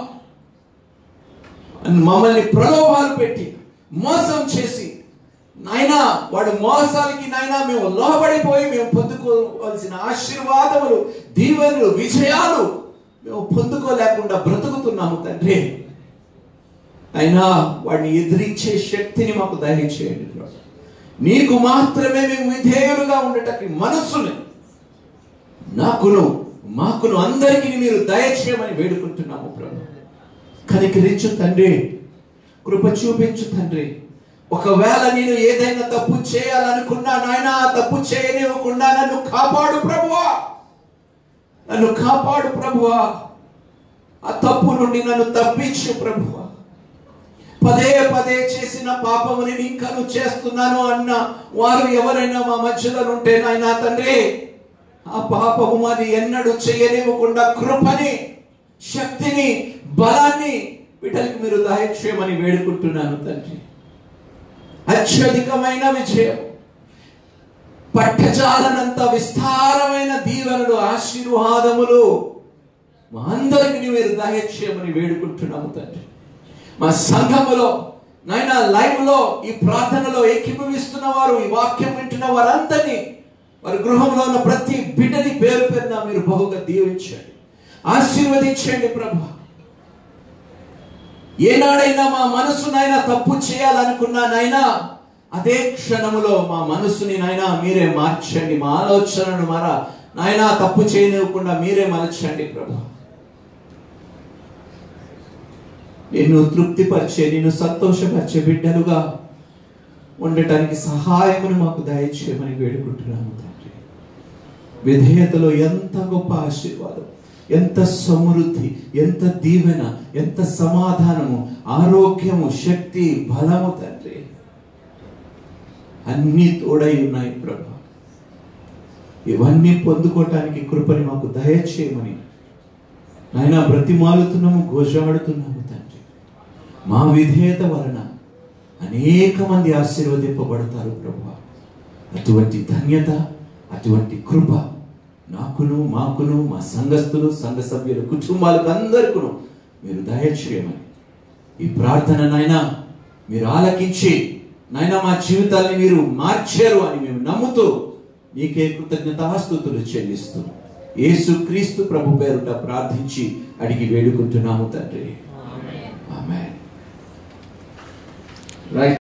Speaker 1: మమ్మల్ని ప్రలోభాలు పెట్టి మోసం చేసి నాయనా వాడు మోసాలకి నాయనా మేము లోబడిపోయి మేము పొందుకోవాల్సిన ఆశీర్వాదములు దీవెనలు విజయాలు మేము పొందుకోలేకుండా బ్రతుకుతున్నాము తండ్రి అయినా వాడిని ఎదిరించే శక్తిని మాకు దయచేయండి ప్రభు. నీకు మాత్రమే మేము విధేయులుగా ఉండటానికి మనస్సుని నాకును మాకును అందరికీ మీరు దయచేయమని వేడుకుంటున్నాము ప్రభు కనికరించు తండ్రి కృప చూపించు తండ్రి ఒకవేళ నేను ఏదైనా తప్పు చేయాలనుకున్నా నాయన ఆ తప్పు చేయనివ్వకుండా నన్ను కాపాడు ప్రభువా నన్ను కాపాడు ప్రభువా ఆ తప్పు నుండి నన్ను తప్పించు ప్రభువా పదే పదే చేసిన పాపము నేను ఇంకను చేస్తున్నాను అన్న వారు ఎవరైనా మా మధ్యలో ఉంటే నాయన తండ్రి ఆ పాపము మరి ఎన్నడూ చేయనివ్వకుండా కృపని శక్తిని బలాన్ని వీటలకి మీరు దయచేయమని వేడుకుంటున్నాను తండ్రి అత్యధికమైన విజయం పట్టజాలనంత విస్తారమైన దీవెనలు ఆశీర్వాదములు మా అందరికి మీరు దయచేయమని వేడుకుంటున్నాము తండ్రి మా సంఘములో నాయన లైవ్ లో ఈ ప్రార్థనలో ఏకీభవిస్తున్న వారు ఈ వాక్యం వింటున్న వారందరినీ వారి గృహంలో ఉన్న ప్రతి బిడ్డని పేరు పేరున మీరు బహుగా దీవించండి ఆశీర్వదించండి ప్రభు ఏనాడైనా మా మనసునైనా తప్పు చేయాలనుకున్నానైనా అదే క్షణములో మా మనసుని నాయనా మీరే మార్చండి మా ఆలోచనను మర నాయనా తప్పు చేయనివ్వకుండా మీరే మలచండి ప్రభు నిన్ను తృప్తిపరిచే నిన్ను సంతోషపరిచే బిడ్డలుగా ఉండటానికి సహాయమును మాకు దయచేయమని వేడుకుంటున్నాము తండ్రి విధేయతలో ఎంత గొప్ప ఆశీర్వాదం ఎంత సమృద్ధి ఎంత దీవెన ఎంత సమాధానము ఆరోగ్యము శక్తి బలము తండ్రి అన్నీ తోడై ఉన్నాయి ప్రభు ఇవన్నీ పొందుకోవటానికి కృపని మాకు దయచేయమని నాయన బ్రతిమాలుతున్నాము ఘోషాడుతున్నాము తండ్రి మా విధేయత వలన అనేక మంది ఆశీర్వదింపబడతారు ప్రభు అటువంటి ధన్యత అటువంటి కృప నాకును మాకును మా సంఘస్థులు సంఘ సభ్యులు కుటుంబాలకు అందరికీ మీరు దయచేయమని ఈ ప్రార్థన నాయనా మీరు ఆలకించి నాయన మా జీవితాల్ని మీరు మార్చారు అని మేము నమ్ముతూ నీకే కృతజ్ఞతాస్తుతులు చెల్లిస్తూ యేసు క్రీస్తు ప్రభు పేరుట ప్రార్థించి అడిగి వేడుకుంటున్నాము తండ్రి ఆమె రైట్